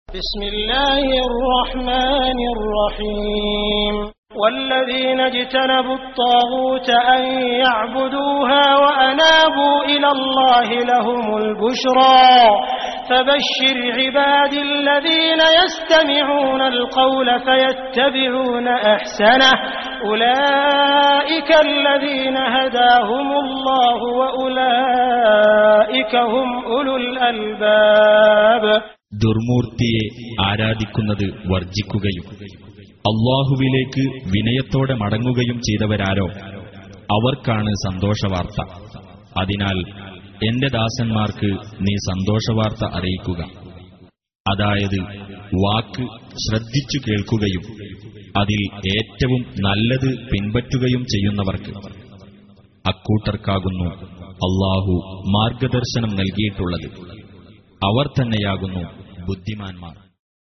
بسم الله الرحمن الرحيم والذين اجتنبوا الطاغوت أن يعبدوها وأنابوا إلى الله لهم البشرى فبشر عبادي الذين يستمعون القول فيتبعون أحسنه أولئك الذين هداهم الله وأولئك هم أولو الألباب ദുർമൂർത്തിയെ ആരാധിക്കുന്നത് വർജിക്കുകയും അള്ളാഹുവിലേക്ക് വിനയത്തോടെ മടങ്ങുകയും ചെയ്തവരാരോ അവർക്കാണ് സന്തോഷവാർത്ത അതിനാൽ എന്റെ ദാസന്മാർക്ക് നീ സന്തോഷവാർത്ത അറിയിക്കുക അതായത് വാക്ക് ശ്രദ്ധിച്ചു കേൾക്കുകയും അതിൽ ഏറ്റവും നല്ലത് പിൻപറ്റുകയും ചെയ്യുന്നവർക്ക് അക്കൂട്ടർക്കാകുന്നു അള്ളാഹു മാർഗദർശനം നൽകിയിട്ടുള്ളത് അവർ തന്നെയാകുന്നു ബുദ്ധിമാന്മാർ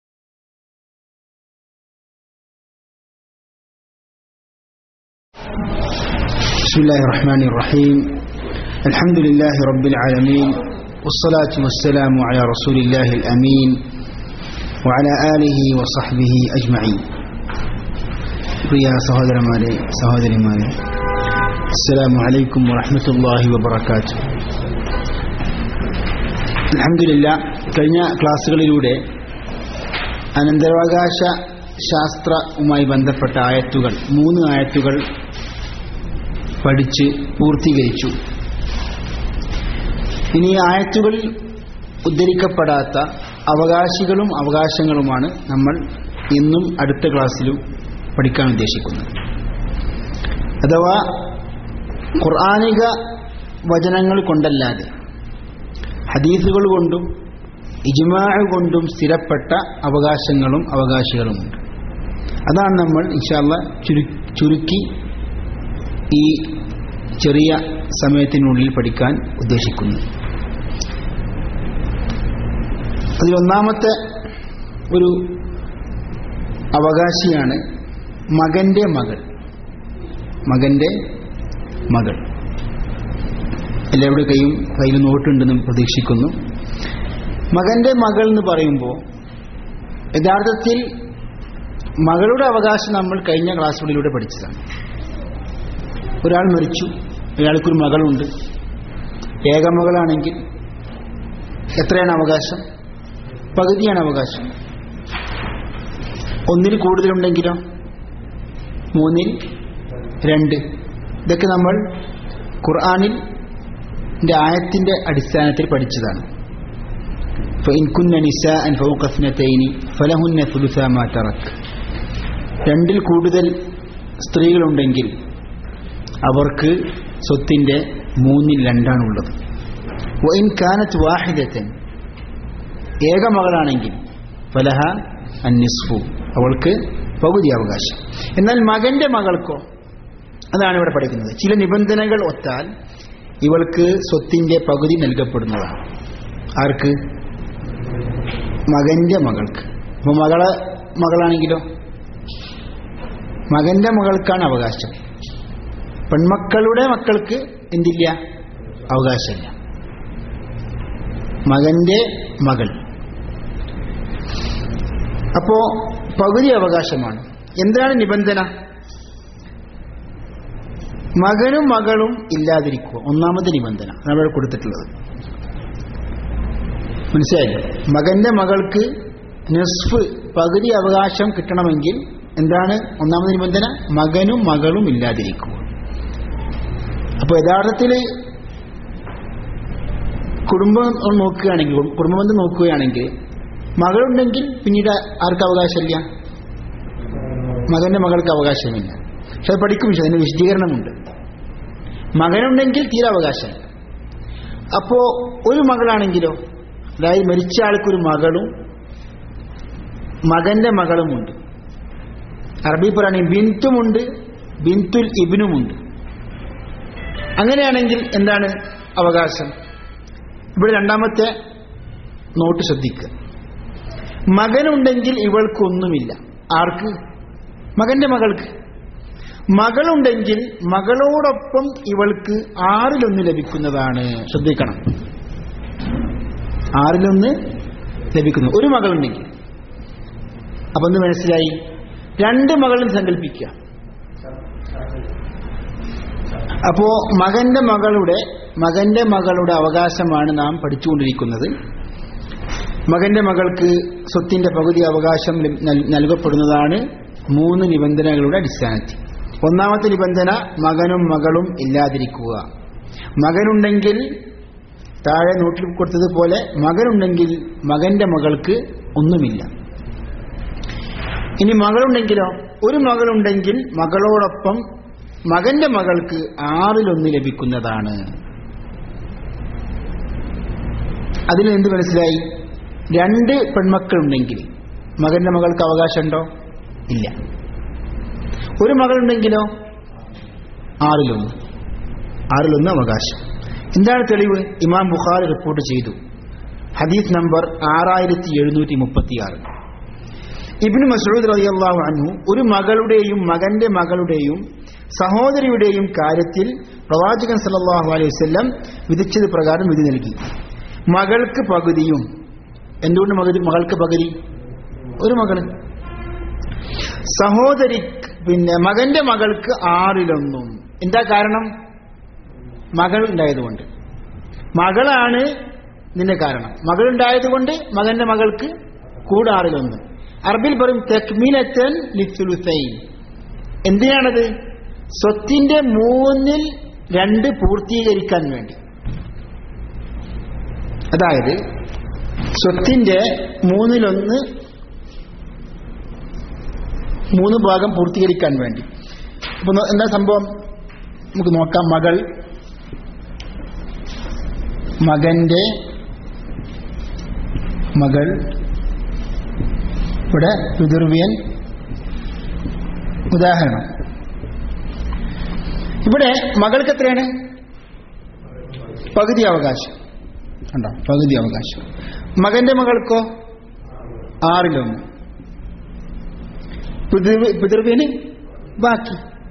بسم الله الرحمن الرحيم الحمد لله رب العالمين والصلاة والسلام على رسول الله الأمين وعلى آله وصحبه أجمعين പ്രിയ സഹോദരന്മാരെ സഹോദരിമാരെ അസ്സലാമു അലൈക്കും വറഹ്മത്തുള്ളാഹി വബറകാത്തു അൽഹംദുലില്ലാ കഴിഞ്ഞ ക്ലാസ്സുകളിലൂടെ അനന്തരാവകാശ ശാസ്ത്രവുമായി ബന്ധപ്പെട്ട ആയത്തുകൾ മൂന്ന് ആയത്തുകൾ പഠിച്ച് പൂർത്തീകരിച്ചു ഇനി ഈ ആയത്തുകളിൽ ഉദ്ധരിക്കപ്പെടാത്ത അവകാശികളും അവകാശങ്ങളുമാണ് നമ്മൾ ഇന്നും അടുത്ത ക്ലാസ്സിലും പഠിക്കാൻ ഉദ്ദേശിക്കുന്നത് അഥവാ ഖുർആാനിക വചനങ്ങൾ കൊണ്ടല്ലാതെ ഹദീസുകൾ കൊണ്ടും ഇജ്മാ കൊണ്ടും സ്ഥിരപ്പെട്ട അവകാശങ്ങളും അവകാശികളുമുണ്ട് അതാണ് നമ്മൾ ഇൻഷാല്ല ചുരു ചുരുക്കി ഈ ചെറിയ സമയത്തിനുള്ളിൽ പഠിക്കാൻ ഉദ്ദേശിക്കുന്നു അതിലൊന്നാമത്തെ ഒരു അവകാശിയാണ് മകന്റെ മകൾ മകന്റെ മകൾ എല്ലാവരുടെ കൈയും കയ്യിൽ നോട്ടുണ്ടെന്ന് പ്രതീക്ഷിക്കുന്നു മകന്റെ മകൾ എന്ന് പറയുമ്പോൾ യഥാർത്ഥത്തിൽ മകളുടെ അവകാശം നമ്മൾ കഴിഞ്ഞ ക്ലാസ്സുകളിലൂടെ പഠിച്ചതാണ് ഒരാൾ മരിച്ചു അയാൾക്കൊരു മകളുണ്ട് ഏകമകളാണെങ്കിൽ എത്രയാണ് അവകാശം പകുതിയാണ് അവകാശം ഒന്നിൽ കൂടുതലുണ്ടെങ്കിലോ മൂന്നിൽ രണ്ട് ഇതൊക്കെ നമ്മൾ ഖുർആാനിൽ ആയത്തിന്റെ അടിസ്ഥാനത്തിൽ പഠിച്ചതാണ് രണ്ടിൽ കൂടുതൽ സ്ത്രീകളുണ്ടെങ്കിൽ അവർക്ക് സ്വത്തിന്റെ മൂന്നിൽ രണ്ടാണുള്ളത് വൈൻ കാനത്ത് വാഹിദത്തൻ ഏക മകളാണെങ്കിൽ ഫലഹ അന്നിസ്ഫു അവൾക്ക് പകുതി അവകാശം എന്നാൽ മകന്റെ മകൾക്കോ അതാണ് ഇവിടെ പഠിക്കുന്നത് ചില നിബന്ധനകൾ ഒത്താൽ ഇവൾക്ക് സ്വത്തിന്റെ പകുതി നൽകപ്പെടുന്നതാണ് ആർക്ക് മകന്റെ മകൾക്ക് അപ്പൊ മകളെ മകളാണെങ്കിലോ മകന്റെ മകൾക്കാണ് അവകാശം പെൺമക്കളുടെ മക്കൾക്ക് എന്തില്ല അവകാശമില്ല മകന്റെ മകൾ അപ്പോ പകുതി അവകാശമാണ് എന്താണ് നിബന്ധന മകനും മകളും ഇല്ലാതിരിക്കുക ഒന്നാമത്തെ നിബന്ധന നമ്മൾ കൊടുത്തിട്ടുള്ളത് മനസ്സിലായില്ലേ മകന്റെ മകൾക്ക് നസ്ഫ് പകുതി അവകാശം കിട്ടണമെങ്കിൽ എന്താണ് ഒന്നാമത്തെ നിബന്ധന മകനും മകളും ഇല്ലാതിരിക്കുക അപ്പൊ യഥാർത്ഥത്തിൽ കുടുംബം നോക്കുകയാണെങ്കിൽ കുടുംബബന്ധം നോക്കുകയാണെങ്കിൽ മകളുണ്ടെങ്കിൽ പിന്നീട് ആർക്ക് അവകാശമില്ല മകന്റെ മകൾക്ക് അവകാശമില്ല പക്ഷെ അത് പഠിക്കും പക്ഷെ അതിന് വിശദീകരണമുണ്ട് മകനുണ്ടെങ്കിൽ തീരെ അവകാശമില്ല അപ്പോ ഒരു മകളാണെങ്കിലോ അതായത് മരിച്ച ആൾക്കൊരു മകളും മകന്റെ മകളുമുണ്ട് അറബി പറയുകയാണെങ്കിൽ ബിന്തുമുണ്ട് ബിന്തുൽ ഇബിനുമുണ്ട് അങ്ങനെയാണെങ്കിൽ എന്താണ് അവകാശം ഇവിടെ രണ്ടാമത്തെ നോട്ട് ശ്രദ്ധിക്കുക മകനുണ്ടെങ്കിൽ ഇവൾക്കൊന്നുമില്ല ആർക്ക് മകന്റെ മകൾക്ക് മകളുണ്ടെങ്കിൽ മകളോടൊപ്പം ഇവൾക്ക് ആറിലൊന്ന് ലഭിക്കുന്നതാണ് ശ്രദ്ധിക്കണം ആറിലൊന്ന് ലഭിക്കുന്നു ഒരു മകളുണ്ടെങ്കിൽ അപ്പൊ ഒന്ന് മനസ്സിലായി രണ്ട് മകളും സങ്കല്പിക്കുക അപ്പോ മകന്റെ മകളുടെ മകന്റെ മകളുടെ അവകാശമാണ് നാം പഠിച്ചുകൊണ്ടിരിക്കുന്നത് മകന്റെ മകൾക്ക് സ്വത്തിന്റെ പകുതി അവകാശം ലഭ- നൽ- നൽകപ്പെടുന്നതാണ് മൂന്ന് നിബന്ധനകളുടെ അടിസ്ഥാനത്തിൽ ഒന്നാമത്തെ നിബന്ധന മകനും മകളും ഇല്ലാതിരിക്കുക മകനുണ്ടെങ്കിൽ താഴെ നോട്ടിൽ കൊടുത്തതുപോലെ മകനുണ്ടെങ്കിൽ മകന്റെ മകൾക്ക് ഒന്നുമില്ല ഇനി മകളുണ്ടെങ്കിലോ ഒരു മകളുണ്ടെങ്കിൽ മകളോടൊപ്പം മകന്റെ മകൾക്ക് ആറിലൊന്ന് ലഭിക്കുന്നതാണ് അതിൽ എന്ത് മനസ്സിലായി രണ്ട് പെൺമക്കളുണ്ടെങ്കിൽ മകന്റെ മകൾക്ക് അവകാശമുണ്ടോ ഇല്ല ഒരു മകളുണ്ടെങ്കിലോ ആറിലൊന്ന് ആറിലൊന്ന് അവകാശം എന്താണ് തെളിവ് ഇമാം ബുഖാരി റിപ്പോർട്ട് ചെയ്തു ഹദീസ് നമ്പർ ആറായിരത്തി എഴുന്നൂറ്റി മുപ്പത്തിയാറ് ഇബിന് മസൂദ് റളിയല്ലാഹു അൻഹു ഒരു മകളുടെയും മകന്റെ മകളുടെയും സഹോദരിയുടെയും കാര്യത്തിൽ പ്രവാചകൻ സല്ലല്ലാഹു അലൈഹി വസല്ലം വിധിച്ചത് പ്രകാരം വിധി നൽകി മകൾക്ക് പകുതിയും എന്തുകൊണ്ട് മകതി മകൾക്ക് പകുതി ഒരു മകള് സഹോദരി പിന്നെ മകന്റെ മകൾക്ക് ആറിലൊന്നും എന്താ കാരണം മകൾ ഉണ്ടായതുകൊണ്ട് മകളാണ് ഇതിന്റെ കാരണം മകളുണ്ടായതുകൊണ്ട് മകന്റെ മകൾക്ക് കൂടാറിലൊന്ന് അറബിൽ പറയും തെക്മീനത്തൻ ലിത്തുലുസൈൻ എന്തിനാണത് സ്വത്തിന്റെ മൂന്നിൽ രണ്ട് പൂർത്തീകരിക്കാൻ വേണ്ടി അതായത് സ്വത്തിന്റെ മൂന്നിലൊന്ന് മൂന്ന് ഭാഗം പൂർത്തീകരിക്കാൻ വേണ്ടി അപ്പൊ നോ- എന്താ സംഭവം നമുക്ക് നോക്കാം മകൾ മകന്റെ മകൾ ഇവിടെ പിതൃവ്യൻ ഉദാഹരണം ഇവിടെ മകൾക്ക് എത്രയാണ് പകുതി അവകാശം ഉണ്ടോ പകുതി അവകാശം മകന്റെ മകൾക്കോ ആറിലൊന്ന് പിതൃ- പിതൃവ്യന് ബാക്കി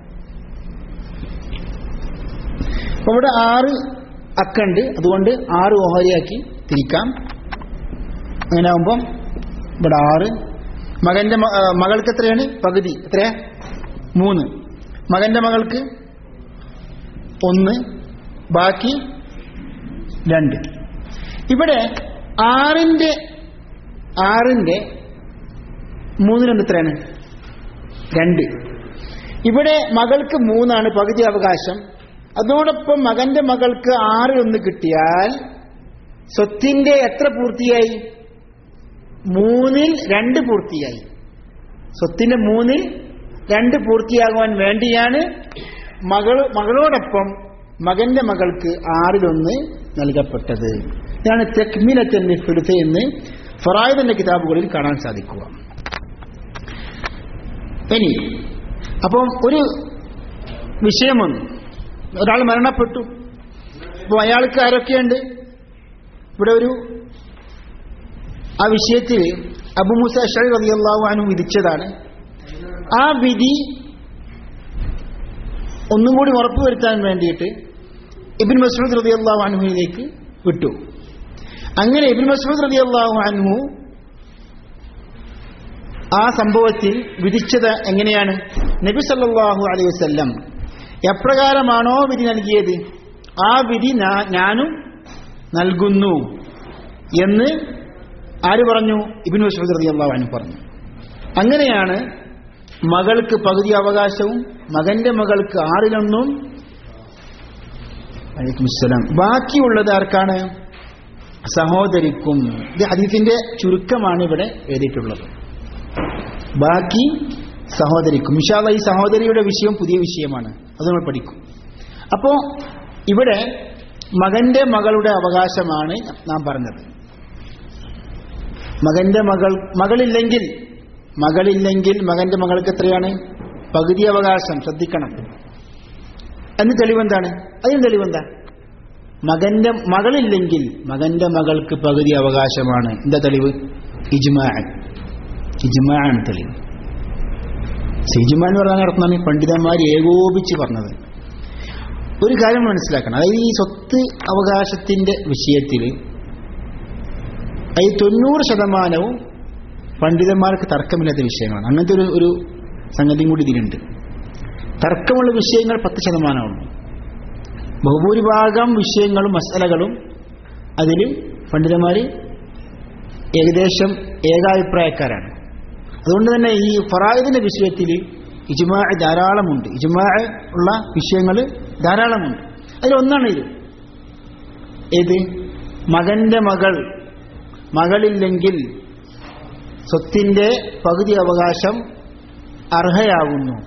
അപ്പൊ ഇവിടെ ആറ് അക്കുണ്ട് അതുകൊണ്ട് ആറ് ഓഹരിയാക്കി തിരിക്കാം അങ്ങനെ ആകുമ്പം ഇവിടെ ആറ് മകന്റെ മ- ആ, മകൾക്ക് എത്രയാണ് പകുതി എത്രയാ മൂന്ന് മകന്റെ മകൾക്ക് ഒന്ന് ബാക്കി രണ്ട് ഇവിടെ ആറിന്റെ ആറിന്റെ മൂന്നിനെന്ത് എത്രയാണ് രണ്ട് ഇവിടെ മകൾക്ക് മൂന്നാണ് പകുതി അവകാശം അതോടൊപ്പം മകന്റെ മകൾക്ക് ആറിൽ ഒന്ന് കിട്ടിയാൽ സ്വത്തിന്റെ എത്ര പൂർത്തിയായി മൂന്നിൽ രണ്ട് പൂർത്തിയായി സ്വത്തിന്റെ മൂന്നിൽ രണ്ട് പൂർത്തിയാകുവാൻ വേണ്ടിയാണ് മകൾ മകളോടൊപ്പം മകന്റെ മകൾക്ക് ആറിലൊന്ന് നൽകപ്പെട്ടത് ഇതാണ് തെക്മിലത്തെ ഫിടുത്ത എന്ന് ഫറായുദിന്റെ കിതാബുകളിൽ കാണാൻ സാധിക്കുക ഇനി അപ്പം ഒരു വിഷയം വന്നു ഒരാൾ മരണപ്പെട്ടു അപ്പോൾ അയാൾക്ക് ആരൊക്കെയുണ്ട് ഇവിടെ ഒരു ആ വിഷയത്തിൽ അബുമുസ അഷറി റളിയല്ലാഹു അൻഹു വിധിച്ചതാണ് ആ വിധി ഒന്നും കൂടി ഉറപ്പുവരുത്താൻ വേണ്ടിയിട്ട് ഇബിൻ മസൂദ് റളിയല്ലാഹു അൻഹുവിലേക്ക് വിട്ടു അങ്ങനെ ഇബിൻ മസൂദ് റളിയല്ലാഹു അൻഹു ആ സംഭവത്തിൽ വിധിച്ചത് എങ്ങനെയാണ് നബി സല്ലല്ലാഹു അലൈഹി വസല്ലം എപ്രകാരമാണോ വിധി നൽകിയത് ആ വിധി ഞാ- ഞാനും നൽകുന്നു എന്ന് ആര് പറഞ്ഞു ഇബിൻ മസൂദ് റളിയല്ലാഹു അൻഹു പറഞ്ഞു അങ്ങനെയാണ് മകൾക്ക് പകുതി അവകാശവും മകന്റെ മകൾക്ക് ആറിലൊന്നും അലൈക്കും അസ്സലാം ബാക്കിയുള്ളത് ആർക്കാണ് സഹോദരിക്കും ഇത് ഹദീസിന്റെ ചുരുക്കമാണ് ഇവിടെ എഴുതിയിട്ടുള്ളത് ബാക്കി സഹോദരിക്കും ഇൻഷാല്ല ഈ സഹോദരിയുടെ വിഷയം പുതിയ വിഷയമാണ് അത് നമ്മൾ പഠിക്കും അപ്പോ ഇവിടെ മകന്റെ മകളുടെ അവകാശമാണ് നാം പറഞ്ഞത് മകന്റെ മകൾ മകളില്ലെങ്കിൽ മകളില്ലെങ്കിൽ മകന്റെ മകൾക്ക് എത്രയാണ് പകുതി അവകാശം ശ്രദ്ധിക്കണം എന്ന് തെളിവെന്താണ് അതിന് തെളിവെന്താ മകന്റെ മകളില്ലെങ്കിൽ മകന്റെ മകൾക്ക് പകുതി അവകാശമാണ് എന്താ തെളിവ് ഇജ്മാ ഇജ്മാണ് തെളിവ് ഇജ്മ എന്ന് പറഞ്ഞാൽ അർത്ഥമാണ് പണ്ഡിതന്മാർ ഏകോപിച്ച് പറഞ്ഞത് ഒരു കാര്യം മനസ്സിലാക്കണം അതായത് ഈ സ്വത്ത് അവകാശത്തിന്റെ വിഷയത്തിൽ ഈ തൊണ്ണൂറ് ശതമാനവും പണ്ഡിതന്മാർക്ക് തർക്കമില്ലാത്ത വിഷയങ്ങളാണ് അങ്ങനത്തെ ഒരു ഒരു സംഗതിയും കൂടി ഇതിലുണ്ട് തർക്കമുള്ള വിഷയങ്ങൾ പത്ത് ശതമാനമാണ് ബഹുഭൂരിഭാഗം വിഷയങ്ങളും മസലകളും അതിൽ പണ്ഡിതന്മാർ ഏകദേശം ഏകാഭിപ്രായക്കാരാണ് അതുകൊണ്ട് തന്നെ ഈ ഫറായിദിന്റെ വിഷയത്തിൽ ഇജ്മാ ധാരാളമുണ്ട് ഇജ്മാ ഉള്ള വിഷയങ്ങൾ ധാരാളമുണ്ട് അതിലൊന്നാണ് ഇത് ഏത് മകന്റെ മകൾ മകളില്ലെങ്കിൽ സ്വത്തിന്റെ പകുതി അവകാശം അർഹയാകുന്നു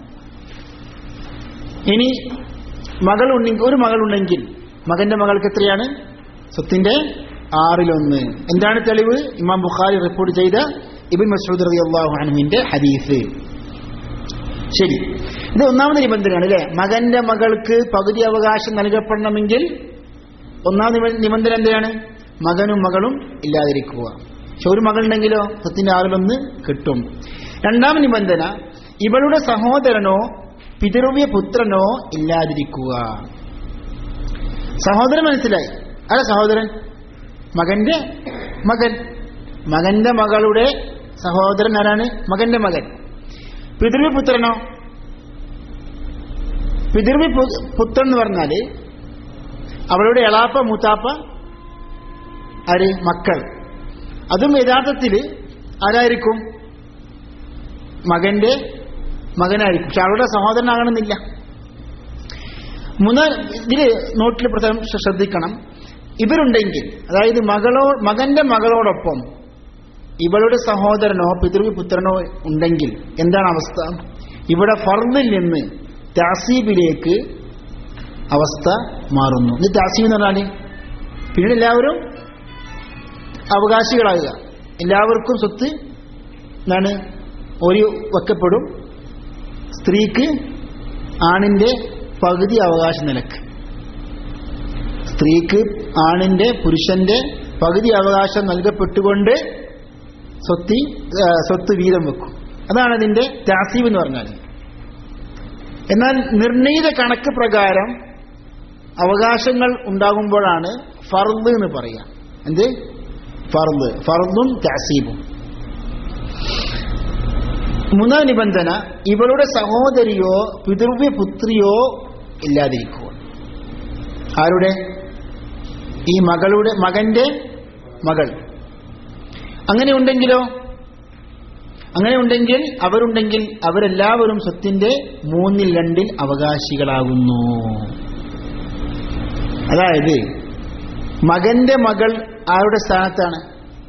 ഇനി മകളുണ്ടെങ്കിൽ ഒരു മകളുണ്ടെങ്കിൽ മകന്റെ മകൾക്ക് എത്രയാണ് സ്വത്തിന്റെ ആറിലൊന്ന് എന്താണ് തെളിവ് ഇമാം ബുഖാരി റിപ്പോർട്ട് ചെയ്ത ഇബിൻ മസൂദ് റബി അള്ളാഹു അനഹിന്റെ ഹദീസ് ശരി ഇത് ഒന്നാമത് നിബന്ധനയാണ് അല്ലെ മകന്റെ മകൾക്ക് പകുതി അവകാശം നൽകപ്പെടണമെങ്കിൽ ഒന്നാം നിബ- നിബന്ധന എന്താണ് മകനും മകളും ഇല്ലാതിരിക്കുക പക്ഷെ ഒരു മകളുണ്ടെങ്കിലോ സ്വത്തിന്റെ ആറിലൊന്ന് കിട്ടും രണ്ടാം നിബന്ധന ഇവളുടെ സഹോദരനോ പിതൃവ്യ പുത്രനോ ഇല്ലാതിരിക്കുക സഹോദരൻ മനസ്സിലായി ആരാ സഹോദരൻ മകന്റെ മകൻ മകന്റെ മകളുടെ സഹോദരൻ ആരാണ് മകന്റെ മകൻ പിതൃവ്യ പുത്രനോ പിതൃവ്യ പു- പുത്രൻ എന്ന് പറഞ്ഞാല് അവളുടെ എളാപ്പ മൂത്താപ്പ ആര് മക്കൾ അതും യഥാർത്ഥത്തിൽ ആരായിരിക്കും മകന്റെ മകനായിരിക്കും പക്ഷെ അവളുടെ സഹോദരനാകണമെന്നില്ല മൂന്നാം ഇതില് നോട്ടിൽ പ്രധാനം ശ്ര- ശ്രദ്ധിക്കണം ഇവരുണ്ടെങ്കിൽ അതായത് മകളോ മകന്റെ മകളോടൊപ്പം ഇവളുടെ സഹോദരനോ പിതൃപുത്രനോ ഉണ്ടെങ്കിൽ എന്താണ് അവസ്ഥ ഇവിടെ ഫർദിൽ നിന്ന് താസീബിലേക്ക് അവസ്ഥ മാറുന്നു ഇത് താസീബ് എന്ന് പറഞ്ഞാൽ പിന്നീട് എല്ലാവരും അവകാശികളാകുക എല്ലാവർക്കും സ്വത്ത് എന്താണ് ഒരു വെക്കപ്പെടും സ്ത്രീക്ക് ആണിന്റെ പകുതി അവകാശ നിലക്ക് സ്ത്രീക്ക് ആണിന്റെ പുരുഷന്റെ പകുതി അവകാശം നൽകപ്പെട്ടുകൊണ്ട് സ്വത്തി ആ, സ്വത്ത് വീതം വെക്കും അതാണ് അതിന്റെ താസീവ് എന്ന് പറഞ്ഞാൽ എന്നാൽ നിർണീത കണക്ക് പ്രകാരം അവകാശങ്ങൾ ഉണ്ടാകുമ്പോഴാണ് ഫർദ് എന്ന് പറയുക എന്ത് ഫർദ് ഫർദും താസീബും മൂന്നാം നിബന്ധന ഇവളുടെ സഹോദരിയോ പിതൃവ്യ പുത്രിയോ ഇല്ലാതിരിക്കുക ആരുടെ ഈ മകളുടെ മകന്റെ മകൾ അങ്ങനെ ഉണ്ടെങ്കിലോ അങ്ങനെ ഉണ്ടെങ്കിൽ അവരുണ്ടെങ്കിൽ അവരെല്ലാവരും സ്വത്തിന്റെ മൂന്നിൽ രണ്ടിൽ അവകാശികളാകുന്നു അതായത് മകന്റെ മകൾ ആരുടെ സ്ഥാനത്താണ്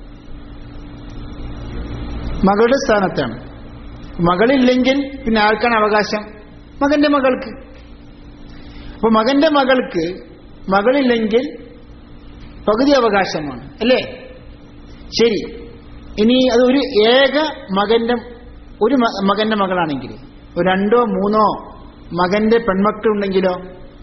മകളുടെ സ്ഥാനത്താണ് മകളില്ലെങ്കിൽ പിന്നെ ആർക്കാണ് അവകാശം മകന്റെ മകൾക്ക് അപ്പൊ മകന്റെ മകൾക്ക് മകളില്ലെങ്കിൽ പകുതി അവകാശമാണ് അല്ലേ ശരി ഇനി അത് ഒരു ഏക മകന്റെ ഒരു മ- മകന്റെ മകളാണെങ്കിൽ ഒരു രണ്ടോ മൂന്നോ മകന്റെ പെൺമക്കളുണ്ടെങ്കിലോ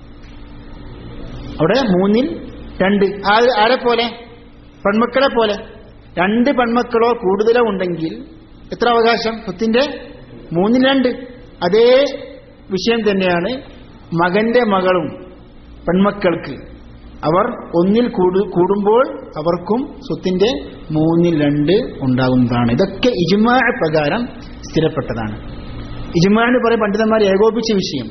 അവിടെ മൂന്നിൽ രണ്ട് ആ- ആരെ പോലെ പെൺമക്കളെ പോലെ രണ്ട് പെൺമക്കളോ കൂടുതലോ ഉണ്ടെങ്കിൽ എത്ര അവകാശം സ്വത്തിന്റെ മൂന്നിൽ രണ്ട് അതേ വിഷയം തന്നെയാണ് മകന്റെ മകളും പെൺമക്കൾക്ക് അവർ ഒന്നിൽ കൂടു കൂടുമ്പോൾ അവർക്കും സ്വത്തിന്റെ മൂന്നിൽ രണ്ട് ഉണ്ടാകുന്നതാണ് ഇതൊക്കെ ഇജ്മാ പ്രകാരം സ്ഥിരപ്പെട്ടതാണ് ഇജ്മാ എന്ന് പറയും പണ്ഡിതന്മാർ ഏകോപിച്ച വിഷയം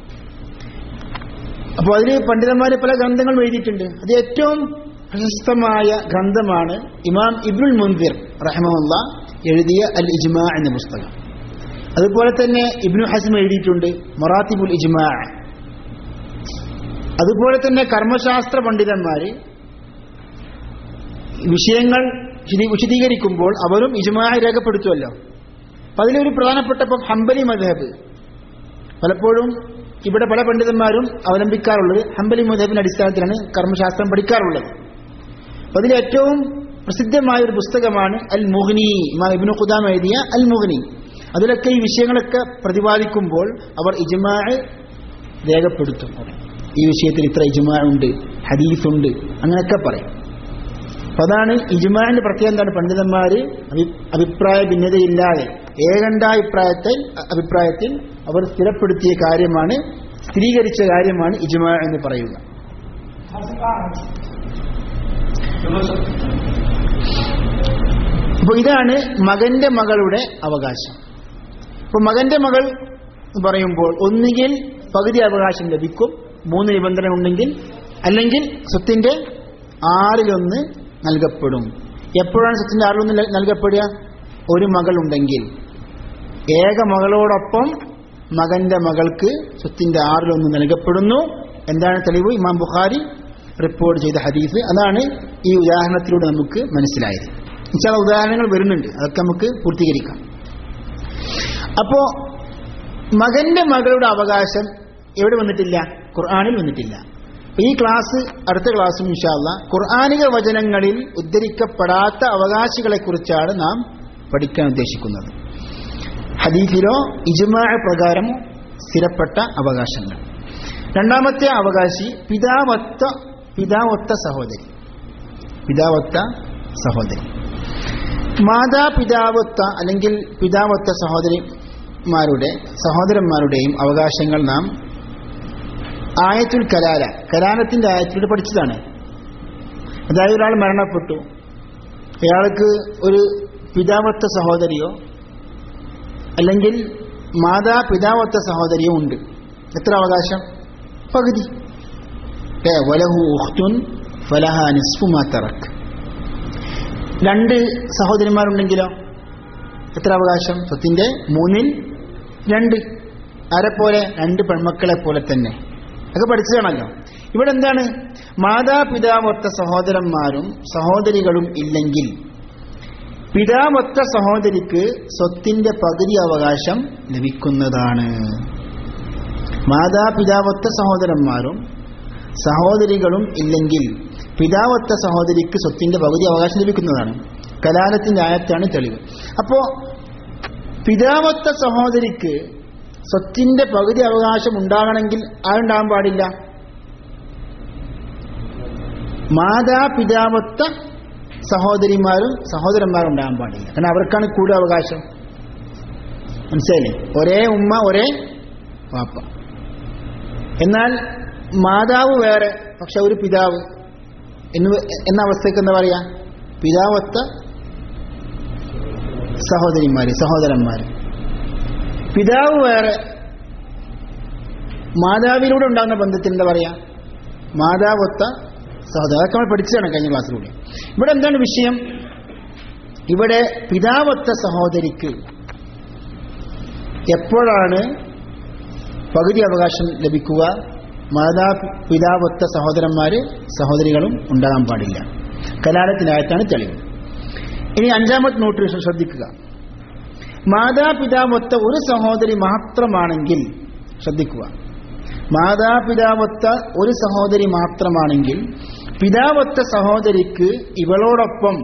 അപ്പോൾ അതിന് പണ്ഡിതന്മാർ പല ഗ്രന്ഥങ്ങളും എഴുതിയിട്ടുണ്ട് അത് ഏറ്റവും പ്രശസ്തമായ ഗ്രന്ഥമാണ് ഇമാം ഇബ്നുൽ മുൻദിർ റഹമുല്ല എഴുതിയ അൽ ഇജ്മാ എന്ന പുസ്തകം അതുപോലെ തന്നെ ഇബ്നു ഹസ്മ എഴുതിയിട്ടുണ്ട് മൊറാത്തിബുൽ ഇജ്മാ അതുപോലെ തന്നെ കർമ്മശാസ്ത്ര പണ്ഡിതന്മാർ വിഷയങ്ങൾ വിശദീ- വിശദീകരിക്കുമ്പോൾ അവരും ഇജ്മാ രേഖപ്പെടുത്തുമല്ലോ അപ്പൊ അതിലൊരു പ്രധാനപ്പെട്ട ഇപ്പം ഹംബലി മദ്ഹബ് പലപ്പോഴും ഇവിടെ പല പണ്ഡിതന്മാരും അവലംബിക്കാറുള്ളത് ഹംബലി മദ്ഹബിന്റെ അടിസ്ഥാനത്തിലാണ് കർമ്മശാസ്ത്രം പഠിക്കാറുള്ളത് അപ്പൊ അതിൽ ഏറ്റവും പ്രസിദ്ധമായ ഒരു പുസ്തകമാണ് അൽ മുഹ്നി ഇമാം ഇബ്നു ഖുദാം എഴുതിയ അൽ മുഹ്നി അതിലൊക്കെ ഈ വിഷയങ്ങളൊക്കെ പ്രതിപാദിക്കുമ്പോൾ അവർ ഇജ്മാ രേഖപ്പെടുത്തും ഈ വിഷയത്തിൽ ഇത്ര ഇജ്മാ ഉണ്ട് ഹദീസ് ഉണ്ട് അങ്ങനെയൊക്കെ പറയും അപ്പൊ അതാണ് ഇജ്മാന്റെ പ്രത്യേകം എന്താണ് പണ്ഡിതന്മാര് അഭി- അഭിപ്രായ ഭിന്നതയില്ലാതെ ഏകണ്ഠാഭിപ്രായത്തിൽ അഭിപ്രായത്തിൽ അവർ സ്ഥിരപ്പെടുത്തിയ കാര്യമാണ് സ്ഥിരീകരിച്ച കാര്യമാണ് ഇജ്മാ എന്ന് പറയുക അപ്പോൾ ഇതാണ് മകന്റെ മകളുടെ അവകാശം അപ്പോൾ മകന്റെ മകൾ എന്ന് പറയുമ്പോൾ ഒന്നുകിൽ പകുതി അവകാശം ലഭിക്കും മൂന്ന് നിബന്ധന ഉണ്ടെങ്കിൽ അല്ലെങ്കിൽ സ്വത്തിന്റെ ആറിലൊന്ന് നൽകപ്പെടും എപ്പോഴാണ് സ്വത്തിന്റെ ആറിലൊന്ന് ല- നൽകപ്പെടുക ഒരു മകൾ ഉണ്ടെങ്കിൽ ഏക മകളോടൊപ്പം മകന്റെ മകൾക്ക് സ്വത്തിന്റെ ആറിലൊന്ന് നൽകപ്പെടുന്നു എന്താണ് തെളിവ് ഇമാം ബുഖാരി റിപ്പോർട്ട് ചെയ്ത ഹദീസ് അതാണ് ഈ ഉദാഹരണത്തിലൂടെ നമുക്ക് മനസ്സിലായത് ചില ഉദാഹരണങ്ങൾ വരുന്നുണ്ട് അതൊക്കെ നമുക്ക് പൂർത്തീകരിക്കാം അപ്പോ മകന്റെ മകളുടെ അവകാശം എവിടെ വന്നിട്ടില്ല ഖുർആാനിൽ വന്നിട്ടില്ല ഈ ക്ലാസ് അടുത്ത ക്ലാസ്സും ഇൻഷാല്ല ഖുർആാനിക വചനങ്ങളിൽ ഉദ്ധരിക്കപ്പെടാത്ത അവകാശികളെ കുറിച്ചാണ് നാം പഠിക്കാൻ ഉദ്ദേശിക്കുന്നത് ഹദീഫിലോ ഇജ്മാ പ്രകാരമോ സ്ഥിരപ്പെട്ട അവകാശങ്ങൾ രണ്ടാമത്തെ അവകാശി പിതാവത്ത പിതാവൊത്ത സഹോദരി പിതാവൊത്ത സഹോദരി മാതാപിതാവൊത്ത അല്ലെങ്കിൽ പിതാവൊത്ത സഹോദരിമാരുടെ സഹോദരന്മാരുടെയും അവകാശങ്ങൾ നാം ആയത്തുൽ കലാല കലാലത്തിന്റെ ആയത്തിലൂടെ പഠിച്ചതാണ് അതായത് ഒരാൾ മരണപ്പെട്ടു അയാൾക്ക് ഒരു പിതാവത്ത സഹോദരിയോ അല്ലെങ്കിൽ മാതാപിതാവത്ത സഹോദരിയോ ഉണ്ട് എത്ര അവകാശം പകുതി ഏ, വലഹു ഉഖ്തുൻ ഫലഹ നിസ്ഫു മാ തറക് രണ്ട് സഹോദരിമാരുണ്ടെങ്കിലോ എത്ര അവകാശം സ്വത്തിന്റെ മൂന്നിൽ രണ്ട് ആരെപ്പോലെ രണ്ട് പെൺമക്കളെ പോലെ തന്നെ ഒക്കെ പഠിച്ചതാണല്ലോ ഇവിടെ എന്താണ് മാതാപിതാവൊത്ത സഹോദരന്മാരും സഹോദരികളും ഇല്ലെങ്കിൽ പിതാവൊത്ത സഹോദരിക്ക് സ്വത്തിന്റെ പകുതി അവകാശം ലഭിക്കുന്നതാണ് മാതാപിതാവൊത്ത സഹോദരന്മാരും സഹോദരികളും ഇല്ലെങ്കിൽ പിതാവൊത്ത സഹോദരിക്ക് സ്വത്തിന്റെ പകുതി അവകാശം ലഭിക്കുന്നതാണ് കലാലത്തിന്റെ ആയത്താണ് തെളിവ് അപ്പോ പിതാവൊത്ത സഹോദരിക്ക് സ്വത്തിന്റെ പകുതി അവകാശം ഉണ്ടാകണമെങ്കിൽ ആരുണ്ടാകാൻ പാടില്ല മാതാപിതാവൊത്ത സഹോദരിമാരും സഹോദരന്മാരും ഉണ്ടാകാൻ പാടില്ല കാരണം അവർക്കാണ് കൂടുതൽ അവകാശം മനസ്സിലായില്ലേ ഒരേ ഉമ്മ ഒരേ വാപ്പ എന്നാൽ മാതാവ് വേറെ പക്ഷെ ഒരു പിതാവ് എന്ന് എന്ന അവസ്ഥയ്ക്ക് എന്താ പറയാ പിതാവൊത്ത സഹോദരിമാര് സഹോദരന്മാര് പിതാവ് വേറെ മാതാവിലൂടെ ഉണ്ടാകുന്ന ബന്ധത്തിന് എന്താ പറയാ മാതാവൊത്ത സഹോദരൻ അതൊക്കെ നമ്മൾ പഠിച്ചതാണ് കഴിഞ്ഞ ക്ലാസ്സിലൂടെ ഇവിടെ എന്താണ് വിഷയം ഇവിടെ പിതാവൊത്ത സഹോദരിക്ക് എപ്പോഴാണ് പകുതി അവകാശം ലഭിക്കുക മാതാ പിതാവൊത്ത സഹോദരന്മാര് സഹോദരികളും ഉണ്ടാകാൻ പാടില്ല കലാലത്തിനായിട്ടാണ് തെളിവ് ഇനി അഞ്ചാമത്തെ നോട്ട് ശ്രദ്ധിക്കുക മാതാപിതാവൊത്ത ഒരു സഹോദരി മാത്രമാണെങ്കിൽ ശ്രദ്ധിക്കുക മാതാപിതാവൊത്ത ഒരു സഹോദരി മാത്രമാണെങ്കിൽ പിതാവൊത്ത സഹോദരിക്ക് ഇവളോടൊപ്പം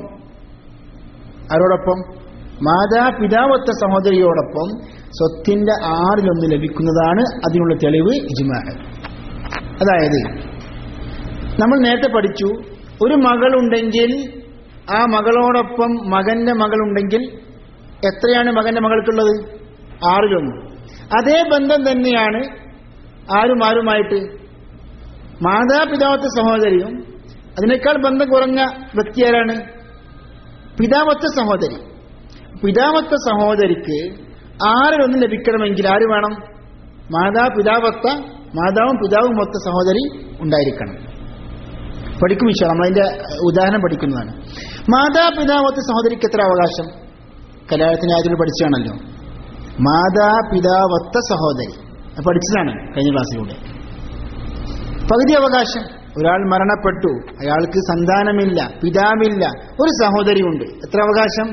ആരോടൊപ്പം മാതാപിതാവൊത്ത സഹോദരിയോടൊപ്പം സ്വത്തിന്റെ ആറിലൊന്ന് ലഭിക്കുന്നതാണ് അതിനുള്ള തെളിവ് ഇജ്മാ അതായത് നമ്മൾ നേരത്തെ പഠിച്ചു ഒരു മകളുണ്ടെങ്കിൽ ആ മകളോടൊപ്പം മകന്റെ മകളുണ്ടെങ്കിൽ എത്രയാണ് മകന്റെ മകൾക്കുള്ളത് ആറിലൊന്ന് അതേ ബന്ധം തന്നെയാണ് ആരും ആരുമായിട്ട് മാതാപിതാവത്ത സഹോദരിയും അതിനേക്കാൾ ബന്ധം കുറഞ്ഞ വ്യക്തി ആരാണ് പിതാവത്ത സഹോദരി പിതാവത്ത സഹോദരിക്ക് ആറിലൊന്ന് ലഭിക്കണമെങ്കിൽ ആര് വേണം മാതാപിതാവത്ത മാതാവും പിതാവും മൊത്ത സഹോദരി ഉണ്ടായിരിക്കണം പഠിക്കും വിശ്വാസം നമ്മളതിന്റെ ഉദാഹരണം പഠിക്കുന്നതാണ് മാതാപിതാവത്ത സഹോദരിക്ക് എത്ര അവകാശം കല്യാണത്തിന് ആദ്യം പഠിച്ചാണല്ലോ മാതാപിതാവത്ത സഹോദരി അത് പഠിച്ചതാണ് കഴിഞ്ഞ ക്ലാസ്സിലൂടെ പകുതി അവകാശം ഒരാൾ മരണപ്പെട്ടു അയാൾക്ക് സന്താനമില്ല പിതാവില്ല ഒരു സഹോദരിയുണ്ട് എത്ര അവകാശം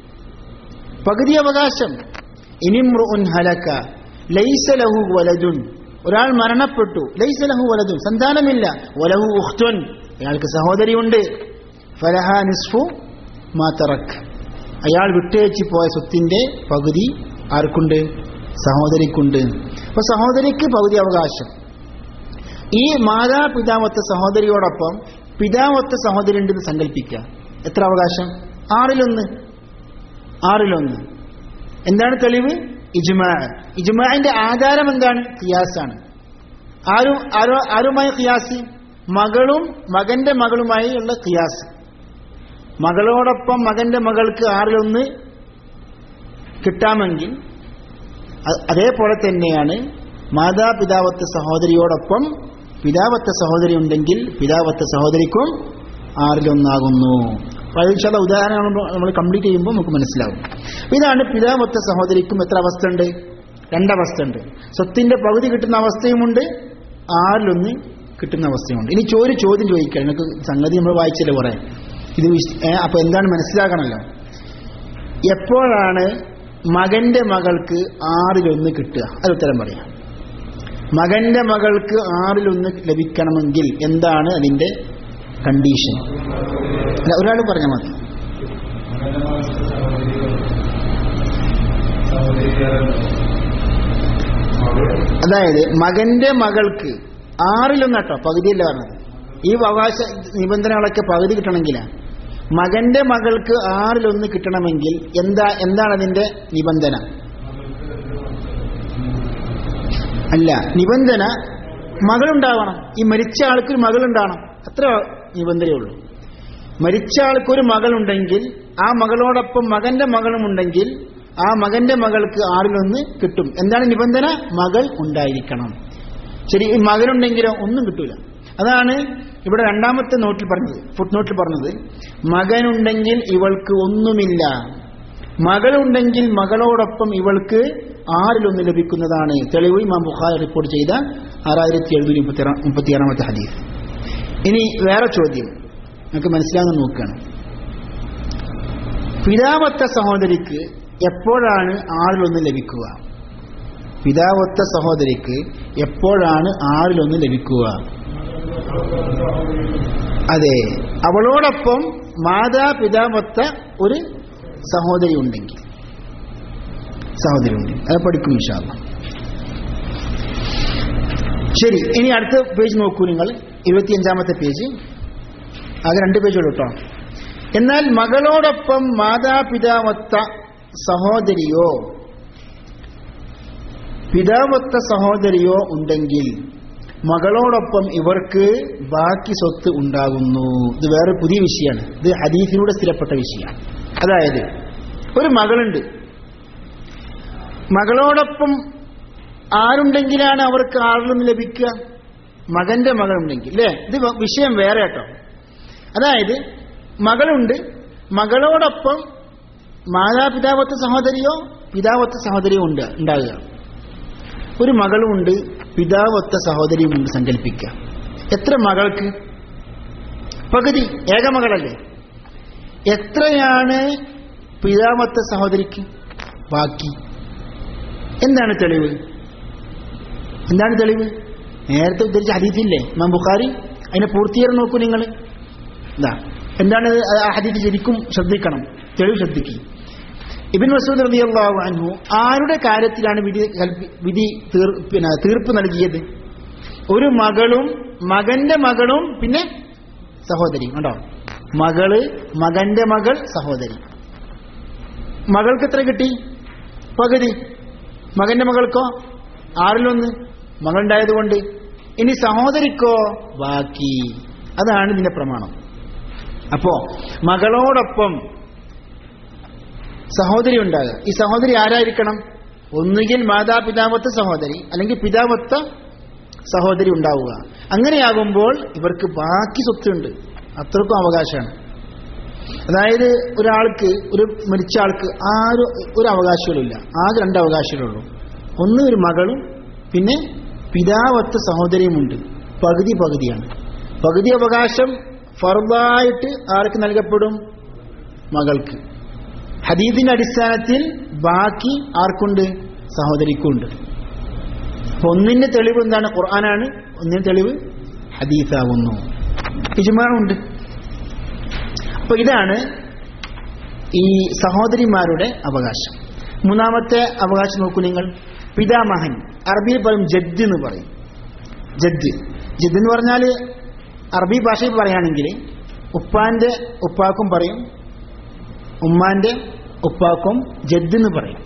പകുതി അവകാശം ഇനിമ്രുൻ ഹലക്ക ലൈസ ലഹു വലതുൻ ഒരാൾ മരണപ്പെട്ടു ലൈസ ലഹു വലതുൻ സന്താനമില്ല വലഹു ഉഖ്തുൻ അയാൾക്ക് സഹോദരിയുണ്ട് ഫലഹ നിസ്ഫു മാതറക് അയാൾ വിട്ടേച്ച് പോയ സ്വത്തിന്റെ പകുതി ആർക്കുണ്ട് സഹോദരിക്കുണ്ട് അപ്പൊ സഹോദരിക്ക് പകുതി അവകാശം ഈ മാതാപിതാവത്തെ സഹോദരിയോടൊപ്പം പിതാവത്തെ സഹോദരി ഉണ്ടെന്ന് സങ്കല്പിക്കുക എത്ര അവകാശം ആറിലൊന്ന് ആറിലൊന്ന് എന്താണ് തെളിവ് ഇജ്മാ ഇജ്മാന്റെ ആധാരം എന്താണ് ഖിയാസാണ് ആരും ആരോ ആരുമായി ഖിയാസ് മകളും മകന്റെ മകളുമായി ഉള്ള ഖിയാസ് മകളോടൊപ്പം മകന്റെ മകൾക്ക് ആറിലൊന്ന് കിട്ടാമെങ്കിൽ അ- അതേപോലെ തന്നെയാണ് മാതാപിതാവത്തെ സഹോദരിയോടൊപ്പം പിതാവത്തെ സഹോദരി ഉണ്ടെങ്കിൽ പിതാവത്തെ സഹോദരിക്കും ആറിലൊന്നാകുന്നു പരീക്ഷയുടെ ഉദാഹരണം നമ്മൾ- നമ്മൾ കംപ്ലീറ്റ് ചെയ്യുമ്പോൾ നമുക്ക് മനസ്സിലാവും ഇതാണ് പിതാവത്തെ സഹോദരിക്കും എത്ര അവസ്ഥ ഉണ്ട് രണ്ടവസ്ഥ ഉണ്ട് സ്വത്തിന്റെ പകുതി കിട്ടുന്ന അവസ്ഥയുമുണ്ട് ആറിലൊന്ന് കിട്ടുന്ന അവസ്ഥയുമുണ്ട് ഇനി ചോര് ചോദ്യം ചോദിക്കുക നിങ്ങൾക്ക് സംഗതി നമ്മൾ വായിച്ചില്ല കുറെ ഇത് വിശ്- ഏ, അപ്പൊ എന്താണ് മനസ്സിലാക്കണമല്ലോ എപ്പോഴാണ് മകന്റെ മകൾക്ക് ആറിലൊന്ന് കിട്ടുക അത് ഉത്തരം പറയാം മകന്റെ മകൾക്ക് ആറിലൊന്ന് ലഭിക്കണമെങ്കിൽ എന്താണ് അതിന്റെ കണ്ടീഷൻ അല്ല ഒരാൾ പറഞ്ഞാൽ മതി അതായത് മകന്റെ മകൾക്ക് ആറിലൊന്ന് കേട്ടോ പകുതിയല്ല പറഞ്ഞത് ഈ അവകാശ നിബന്ധനകളൊക്കെ പകുതി കിട്ടണമെങ്കിലാണ് മകന്റെ മകൾക്ക് ആറിലൊന്ന് കിട്ടണമെങ്കിൽ എന്താ എന്താണ് അതിന്റെ നിബന്ധന അല്ല നിബന്ധന മകളുണ്ടാവണം ഈ മരിച്ച ആൾക്കൊരു മകളുണ്ടാവണം അത്ര നിബന്ധനയുള്ളൂ മരിച്ച ആൾക്കൊരു മകളുണ്ടെങ്കിൽ ആ മകളോടൊപ്പം മകന്റെ മകളും ഉണ്ടെങ്കിൽ ആ മകന്റെ മകൾക്ക് ആറിലൊന്ന് കിട്ടും എന്താണ് നിബന്ധന മകൾ ഉണ്ടായിരിക്കണം ശരി ഈ മകനുണ്ടെങ്കിലോ ഒന്നും കിട്ടൂല അതാണ് ഇവിടെ രണ്ടാമത്തെ നോട്ടിൽ പറഞ്ഞത് ഫുട് നോട്ടിൽ പറഞ്ഞത് മകനുണ്ടെങ്കിൽ ഇവൾക്ക് ഒന്നുമില്ല മകളുണ്ടെങ്കിൽ മകളോടൊപ്പം ഇവൾക്ക് ആറിലൊന്ന് ലഭിക്കുന്നതാണ് തെളിവ് ഇമാം ബുഖാരി റിപ്പോർട്ട് ചെയ്ത ആറായിരത്തി എഴുന്നൂറ്റി മുപ്പത്തി മുപ്പത്തിയാറാമത്തെ ഹദീസ് ഇനി വേറെ ചോദ്യം നമുക്ക് മനസ്സിലാകുന്ന നോക്കുകയാണ് പിതാവത്ത സഹോദരിക്ക് എപ്പോഴാണ് ആറിലൊന്ന് ലഭിക്കുക പിതാവത്ത സഹോദരിക്ക് എപ്പോഴാണ് ആറിലൊന്ന് ലഭിക്കുക അതെ അവളോടൊപ്പം മാതാപിതാവത്ത ഒരു സഹോദരി ഉണ്ടെങ്കിൽ സഹോദരി ഉണ്ടെങ്കിൽ അത് പഠിക്കും ഇൻഷാല്ല ശരി ഇനി അടുത്ത പേജ് നോക്കൂ നിങ്ങൾ ഇരുപത്തിയഞ്ചാമത്തെ പേജ് ആകെ രണ്ട് പേജുള്ളൂ കേട്ടോ എന്നാൽ മകളോടൊപ്പം മാതാപിതാവത്ത സഹോദരിയോ പിതാവത്ത സഹോദരിയോ ഉണ്ടെങ്കിൽ മകളോടൊപ്പം ഇവർക്ക് ബാക്കി സ്വത്ത് ഉണ്ടാകുന്നു ഇത് വേറെ പുതിയ വിഷയമാണ് ഇത് ഹദീസിലൂടെ സ്ഥിരപ്പെട്ട വിഷയമാണ് അതായത് ഒരു മകളുണ്ട് മകളോടൊപ്പം ആരുണ്ടെങ്കിലാണ് അവർക്ക് ആറിലൊന്ന് ലഭിക്കുക മകന്റെ മകളുണ്ടെങ്കിൽ അല്ലേ ഇത് വിഷയം വേറെ കേട്ടോ അതായത് മകളുണ്ട് മകളോടൊപ്പം മാതാപിതാവത്തെ സഹോദരിയോ പിതാവത്തെ സഹോദരിയോ ഉണ്ട് ഉണ്ടാകുക ഒരു മകളുമുണ്ട് പിതാവൊത്ത സഹോദരിയുമുണ്ട് സങ്കല്പിക്കുക എത്ര മകൾക്ക് പകുതി ഏകമകളല്ലേ എത്രയാണ് പിതാവത്ത സഹോദരിക്ക് ബാക്കി എന്താണ് തെളിവ് എന്താണ് തെളിവ് നേരത്തെ ഉദ്ധരിച്ച ഹദീസില്ലേ മാം ബുഖാരി അതിനെ പൂർത്തീകരണം നോക്കൂ നിങ്ങൾ എന്താ എന്താണ് ആ ഹദീസ് ശരിക്കും ശ്രദ്ധിക്കണം തെളിവ് ശ്രദ്ധിക്കും ഇബിൻ മസൂദ് റളിയല്ലാഹു അൻഹു ആരുടെ കാര്യത്തിലാണ് വിധി കൽപ്പി- വിധി തീർ പിന്നെ തീർപ്പ് നൽകിയത് ഒരു മകളും മകന്റെ മകളും പിന്നെ സഹോദരി ഉണ്ടോ മകള് മകന്റെ മകൾ സഹോദരി മകൾക്ക് എത്ര കിട്ടി പകുതി മകന്റെ മകൾക്കോ ആറിലൊന്ന് മകളുണ്ടായതുകൊണ്ട് ഇനി സഹോദരിക്കോ ബാക്കി അതാണ് ഇതിന്റെ പ്രമാണം അപ്പോ മകളോടൊപ്പം സഹോദരി ഉണ്ടാകുക ഈ സഹോദരി ആരായിരിക്കണം ഒന്നുകിൽ മാതാപിതാവത്ത സഹോദരി അല്ലെങ്കിൽ പിതാവത്ത സഹോദരി ഉണ്ടാവുക അങ്ങനെയാകുമ്പോൾ ഇവർക്ക് ബാക്കി സ്വത്തുണ്ട് അത്രക്കും അവകാശമാണ് അതായത് ഒരാൾക്ക് ഒരു മരിച്ച ആൾക്ക് ആരും ഒരു അവകാശങ്ങളുമില്ല ആകെ രണ്ട് അവകാശങ്ങളുള്ളൂ ഒന്ന് ഒരു മകളും പിന്നെ പിതാവത്ത സഹോദരിയുമുണ്ട് പകുതി പകുതിയാണ് പകുതി അവകാശം ഫർദായിട്ട് ആർക്ക് നൽകപ്പെടും മകൾക്ക് ഹദീദിന്റെ അടിസ്ഥാനത്തിൽ ബാക്കി ആർക്കുണ്ട് സഹോദരിക്കുണ്ട് അപ്പൊ ഒന്നിന്റെ തെളിവ് എന്താണ് ഖുർആനാണ് ഒന്നിന്റെ തെളിവ് ഹദീസാകുന്നു ഇജ്മാറുണ്ട് അപ്പൊ ഇതാണ് ഈ സഹോദരിമാരുടെ അവകാശം മൂന്നാമത്തെ അവകാശം നോക്കൂ നിങ്ങൾ പിതാമഹൻ അറബിയിൽ പറയും ജഡ് എന്ന് പറയും ജഡ് ജഡ് എന്ന് പറഞ്ഞാൽ അറബി ഭാഷയിൽ പറയുകയാണെങ്കിൽ ഉപ്പാന്റെ ഉപ്പാക്കും പറയും ഉമ്മാന്റെ ഉപ്പാക്കും ജഡ് എന്ന് പറയും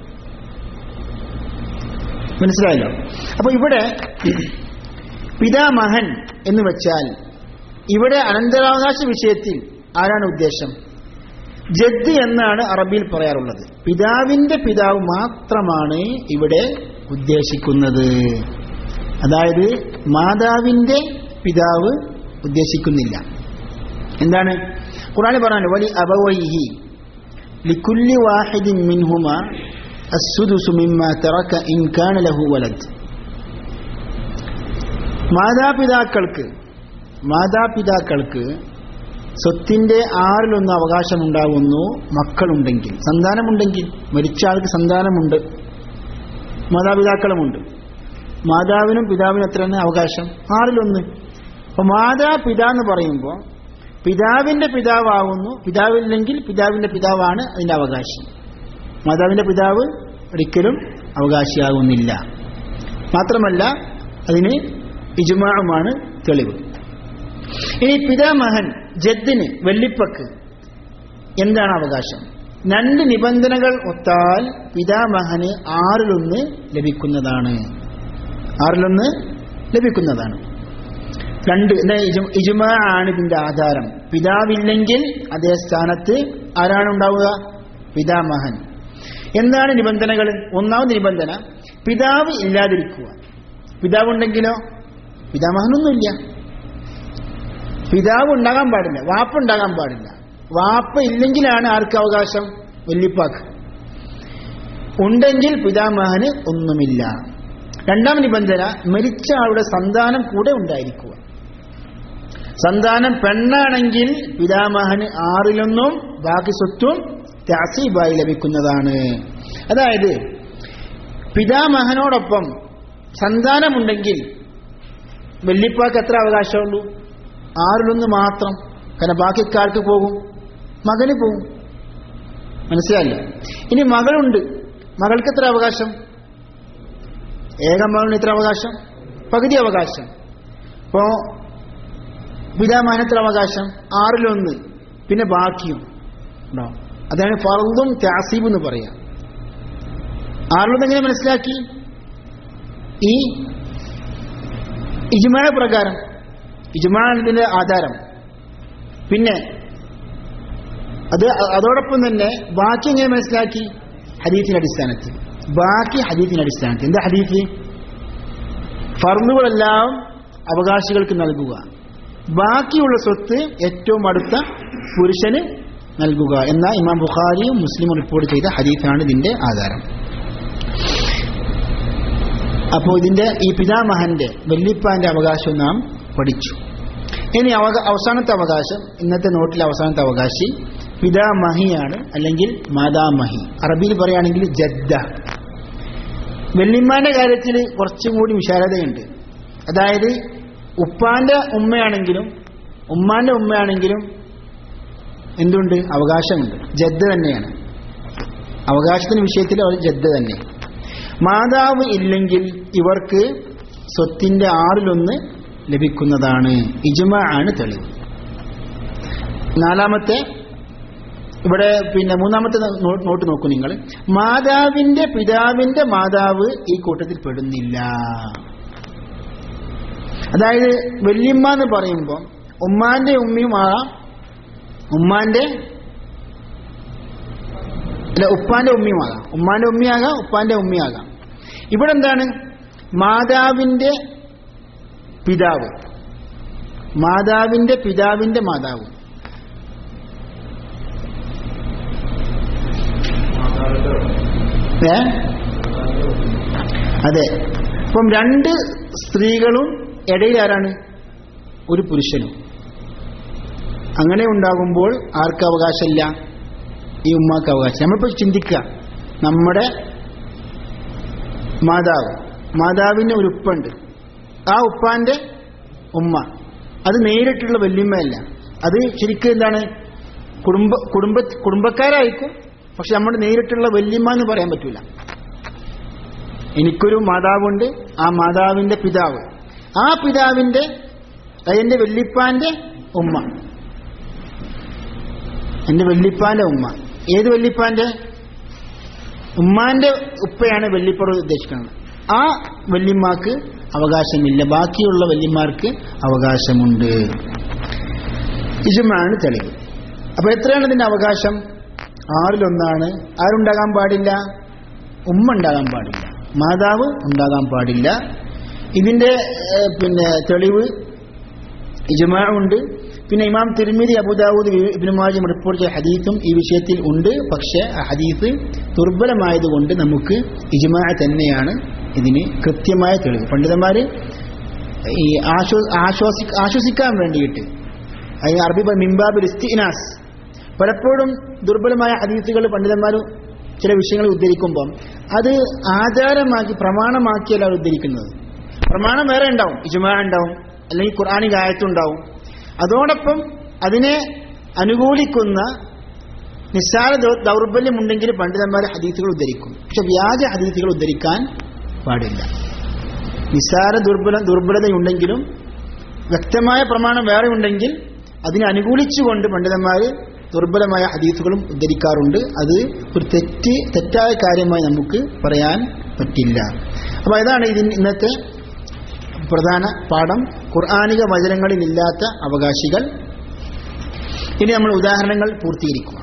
മനസ്സിലായല്ലോ അപ്പൊ ഇവിടെ പിതാമഹൻ എന്ന് വെച്ചാൽ ഇവിടെ അനന്തരാവകാശ വിഷയത്തിൽ ആരാണ് ഉദ്ദേശം ജദ് എന്നാണ് അറബിയിൽ പറയാറുള്ളത് പിതാവിന്റെ പിതാവ് മാത്രമാണ് ഇവിടെ ഉദ്ദേശിക്കുന്നത് അതായത് മാതാവിന്റെ പിതാവ് ഉദ്ദേശിക്കുന്നില്ല എന്താണ് ഖുറാൻ പറഞ്ഞു വലി അബവൈഹി ലിക്കുല്ലി വാഹിദിൻ മിൻഹുമ അസ്സുദുസു മിമ്മ തറക ഇൻ കാന ലഹു വലദ് മാതാപിതാക്കൾക്ക് മാതാപിതാക്കൾക്ക് സ്വത്തിന്റെ ആറിലൊന്ന് അവകാശമുണ്ടാകുന്നു മക്കളുണ്ടെങ്കിൽ സന്താനമുണ്ടെങ്കിൽ മരിച്ച ആൾക്ക് സന്താനമുണ്ട് മാതാപിതാക്കളുമുണ്ട് മാതാവിനും പിതാവിനും എത്രയാണ് അവകാശം ആറിലൊന്ന് അപ്പൊ മാതാപിതാ എന്ന് പറയുമ്പോൾ പിതാവിന്റെ പിതാവാകുന്നു പിതാവില്ലെങ്കിൽ പിതാവിന്റെ പിതാവാണ് അതിന്റെ അവകാശി മാതാവിന്റെ പിതാവ് ഒരിക്കലും അവകാശിയാകുന്നില്ല മാത്രമല്ല അതിന് ഇജുമാവുമാണ് തെളിവ് ഇനി പിതാമഹൻ ജദ്ദിന് വെള്ളിപ്പക്ക് എന്താണ് അവകാശം രണ്ട് നിബന്ധനകൾ ഒത്താൽ പിതാമഹന് ആറിലൊന്ന് ലഭിക്കുന്നതാണ് ആറിലൊന്ന് ലഭിക്കുന്നതാണ് രണ്ട് എന്താ ഇജു- ഇജുമാ ആണ് ഇതിന്റെ ആധാരം പിതാവില്ലെങ്കിൽ അതേ സ്ഥാനത്ത് ആരാണ് ഉണ്ടാവുക പിതാമഹൻ എന്താണ് നിബന്ധനകൾ ഒന്നാമത് നിബന്ധന പിതാവ് ഇല്ലാതിരിക്കുക പിതാവ് ഉണ്ടെങ്കിലോ പിതാമഹനൊന്നുമില്ല പിതാവ് ഉണ്ടാകാൻ പാടില്ല വാപ്പ ഉണ്ടാകാൻ പാടില്ല വാപ്പ ഇല്ലെങ്കിലാണ് ആർക്ക് അവകാശം വല്യപ്പാക്ക് ഉണ്ടെങ്കിൽ പിതാമഹന് ഒന്നുമില്ല രണ്ടാം നിബന്ധന മരിച്ച ആളുടെ സന്താനം കൂടെ ഉണ്ടായിരിക്കുക സന്താനം പെണ്ണാണെങ്കിൽ പിതാമഹന് ആറിലൊന്നും ബാക്കി സ്വത്തും താസീബായി ലഭിക്കുന്നതാണ് അതായത് പിതാമഹനോടൊപ്പം സന്താനമുണ്ടെങ്കിൽ വല്യപ്പാക്ക് എത്ര അവകാശമുള്ളൂ ആറിലൊന്ന് മാത്രം കാരണം ബാക്കിക്കാർക്ക് പോകും മകന് പോകും മനസ്സിലായില്ല ഇനി മകളുണ്ട് മകൾക്ക് എത്ര അവകാശം ഏക മകളിന് എത്ര അവകാശം പകുതി അവകാശം ഇപ്പോ പിതാമഹന് എത്ര അവകാശം ആറിലൊന്ന് പിന്നെ ബാക്കിയും ഉണ്ടോ അതാണ് ഫർദും ത്യാസീബ് എന്ന് പറയാം ആറിലൊന്ന് എങ്ങനെ മനസ്സിലാക്കി ഈ ഇജ്മാ പ്രകാരം ഇജ്മാണ് ഇതിന്റെ ആധാരം പിന്നെ അത് അതോടൊപ്പം തന്നെ ബാക്കി എങ്ങനെ മനസ്സിലാക്കി ഹദീഫിന്റെ അടിസ്ഥാനത്തിൽ ബാക്കി ഹദീഫിന്റെ അടിസ്ഥാനത്തിൽ എന്താ ഹദീഫ് ഫർന്നുകളെല്ലാം അവകാശികൾക്ക് നൽകുക ബാക്കിയുള്ള സ്വത്ത് ഏറ്റവും അടുത്ത പുരുഷന് നൽകുക എന്ന ഇമാം ബുഖാരിയും മുസ്ലിമും റിപ്പോർട്ട് ചെയ്ത ഹദീഫാണ് ഇതിന്റെ ആധാരം അപ്പോൾ ഇതിന്റെ ഈ പിതാമഹന്റെ വല്യപ്പാന്റെ അവകാശം നാം പഠിച്ചു ഇനി അവക- അവസാനത്തെ അവകാശം ഇന്നത്തെ നോട്ടിലെ അവസാനത്തെ അവകാശി പിതാമഹിയാണ് അല്ലെങ്കിൽ മാതാമഹി അറബിയിൽ പറയുകയാണെങ്കിൽ ജദ്ദ വെല്ലിമ്മാന്റെ കാര്യത്തിൽ കുറച്ചും കൂടി വിശാലതയുണ്ട് അതായത് ഉപ്പാന്റെ ഉമ്മയാണെങ്കിലും ഉമ്മാന്റെ ഉമ്മയാണെങ്കിലും എന്തുണ്ട് അവകാശമുണ്ട് ജദ്ദ തന്നെയാണ് അവകാശത്തിന്റെ വിഷയത്തിൽ അവർ ജദ്ദ തന്നെ മാതാവ് ഇല്ലെങ്കിൽ ഇവർക്ക് സ്വത്തിന്റെ ആറിലൊന്ന് ലഭിക്കുന്നതാണ് ഇജ്മ ആണ് തെളിവ് നാലാമത്തെ ഇവിടെ പിന്നെ മൂന്നാമത്തെ നോ- നോട്ട് നോക്കൂ നിങ്ങൾ മാതാവിന്റെ പിതാവിന്റെ മാതാവ് ഈ കൂട്ടത്തിൽ പെടുന്നില്ല അതായത് വല്യമ്മ എന്ന് പറയുമ്പോൾ ഉമ്മാന്റെ ഉമ്മയുമാകാം ഉമ്മാന്റെ അല്ല ഉപ്പാന്റെ ഉമ്മയുമാകാം ഉമ്മാന്റെ ഉമ്മയാകാം ഉപ്പാന്റെ ഉമ്മയാകാം ഇവിടെ എന്താണ് മാതാവിന്റെ പിതാവ് മാതാവിന്റെ പിതാവിന്റെ മാതാവ് ഏ അതെ അപ്പം രണ്ട് സ്ത്രീകളും ഇടയിൽ ആരാണ് ഒരു പുരുഷനും അങ്ങനെ ഉണ്ടാകുമ്പോൾ ആർക്ക് അവകാശമില്ല ഈ ഉമ്മാക്ക് അവകാശം നമ്മളിപ്പോൾ ചിന്തിക്കുക നമ്മുടെ മാതാവ് മാതാവിന് ഒരു ഉപ്പുണ്ട് ആ ഉപ്പാന്റെ ഉമ്മ അത് നേരിട്ടുള്ള വല്യമ്മയല്ല അത് ശരിക്കും എന്താണ് കുടുംബ കുടുംബ കുടുംബക്കാരായിരിക്കും പക്ഷെ നമ്മുടെ നേരിട്ടുള്ള വല്യമ്മ എന്ന് പറയാൻ പറ്റൂല എനിക്കൊരു മാതാവുണ്ട് ആ മാതാവിന്റെ പിതാവ് ആ പിതാവിന്റെ എന്റെ വല്യപ്പാന്റെ ഉമ്മ എന്റെ വല്യപ്പാന്റെ ഉമ്മ ഏത് വല്യപ്പാന്റെ ഉമ്മാന്റെ ഉപ്പയാണ് വല്യപ്പുറ ഉദ്ദേശിക്കുന്നത് ആ വല്യമ്മക്ക് അവകാശമില്ല ബാക്കിയുള്ള വല്യമാർക്ക് അവകാശമുണ്ട് ഇജുമാണ് തെളിവ് അപ്പൊ എത്രയാണ് ഇതിന്റെ അവകാശം ആറിലൊന്നാണ് ആരുണ്ടാകാൻ പാടില്ല ഉമ്മ ഉണ്ടാകാൻ പാടില്ല മാതാവ് ഉണ്ടാകാൻ പാടില്ല ഇതിന്റെ ഏഹ്, പിന്നെ തെളിവ് ഇജ്മാ ഉണ്ട് പിന്നെ ഇമാം തിരുമിരി അബുദാവൂദ് ഇബിനുമാജും റിപ്പോർട്ട് ചെയ്ത ഹദീസും ഈ വിഷയത്തിൽ ഉണ്ട് പക്ഷേ ആ ഹദീസ് ദുർബലമായതുകൊണ്ട് നമുക്ക് ഇജ്മാ തന്നെയാണ് ഇതിന് കൃത്യമായ തെളിവ് പണ്ഡിതന്മാര് ഈ ആശ്വ ആശ്വാസി ആശ്വസിക്കാൻ വേണ്ടിയിട്ട് അതിന് അറബി പറ- മിംബാബിൽ ഇസ്തിനാസ് പലപ്പോഴും ദുർബലമായ ഹദീസുകൾ പണ്ഡിതന്മാർ ചില വിഷയങ്ങൾ ഉദ്ധരിക്കുമ്പം അത് ആചാരമാക്കി പ്രമാണമാക്കിയല്ല അവർ ഉദ്ധരിക്കുന്നത് പ്രമാണം വേറെ ഉണ്ടാവും ഇജുമാ ഉണ്ടാവും അല്ലെങ്കിൽ ഖുർആാനിക ആയത്തുണ്ടാവും അതോടൊപ്പം അതിനെ അനുകൂലിക്കുന്ന നിസ്സാര ദൗ- ദൗർബല്യമുണ്ടെങ്കിൽ പണ്ഡിതന്മാർ ഹദീസുകൾ ഉദ്ധരിക്കും പക്ഷെ വ്യാജ ഹദീസുകൾ ഉദ്ധരിക്കാൻ പാടില്ല നിസ്സാര ദുർബല ദുർബലതയുണ്ടെങ്കിലും വ്യക്തമായ പ്രമാണം വേറെ ഉണ്ടെങ്കിൽ അതിനെ അനുകൂലിച്ചുകൊണ്ട് പണ്ഡിതന്മാർ ദുർബലമായ ഹദീസുകളും ഉദ്ധരിക്കാറുണ്ട് അത് ഒരു തെറ്റ് തെറ്റായ കാര്യമായി നമുക്ക് പറയാൻ പറ്റില്ല അപ്പോൾ ഇതാണ് ഇതിന് ഇന്നത്തെ പ്രധാന പാഠം ഖുർആാനിക വചനങ്ങളിലില്ലാത്ത അവകാശികൾ ഇനി നമ്മൾ ഉദാഹരണങ്ങൾ പൂർത്തീകരിക്കുക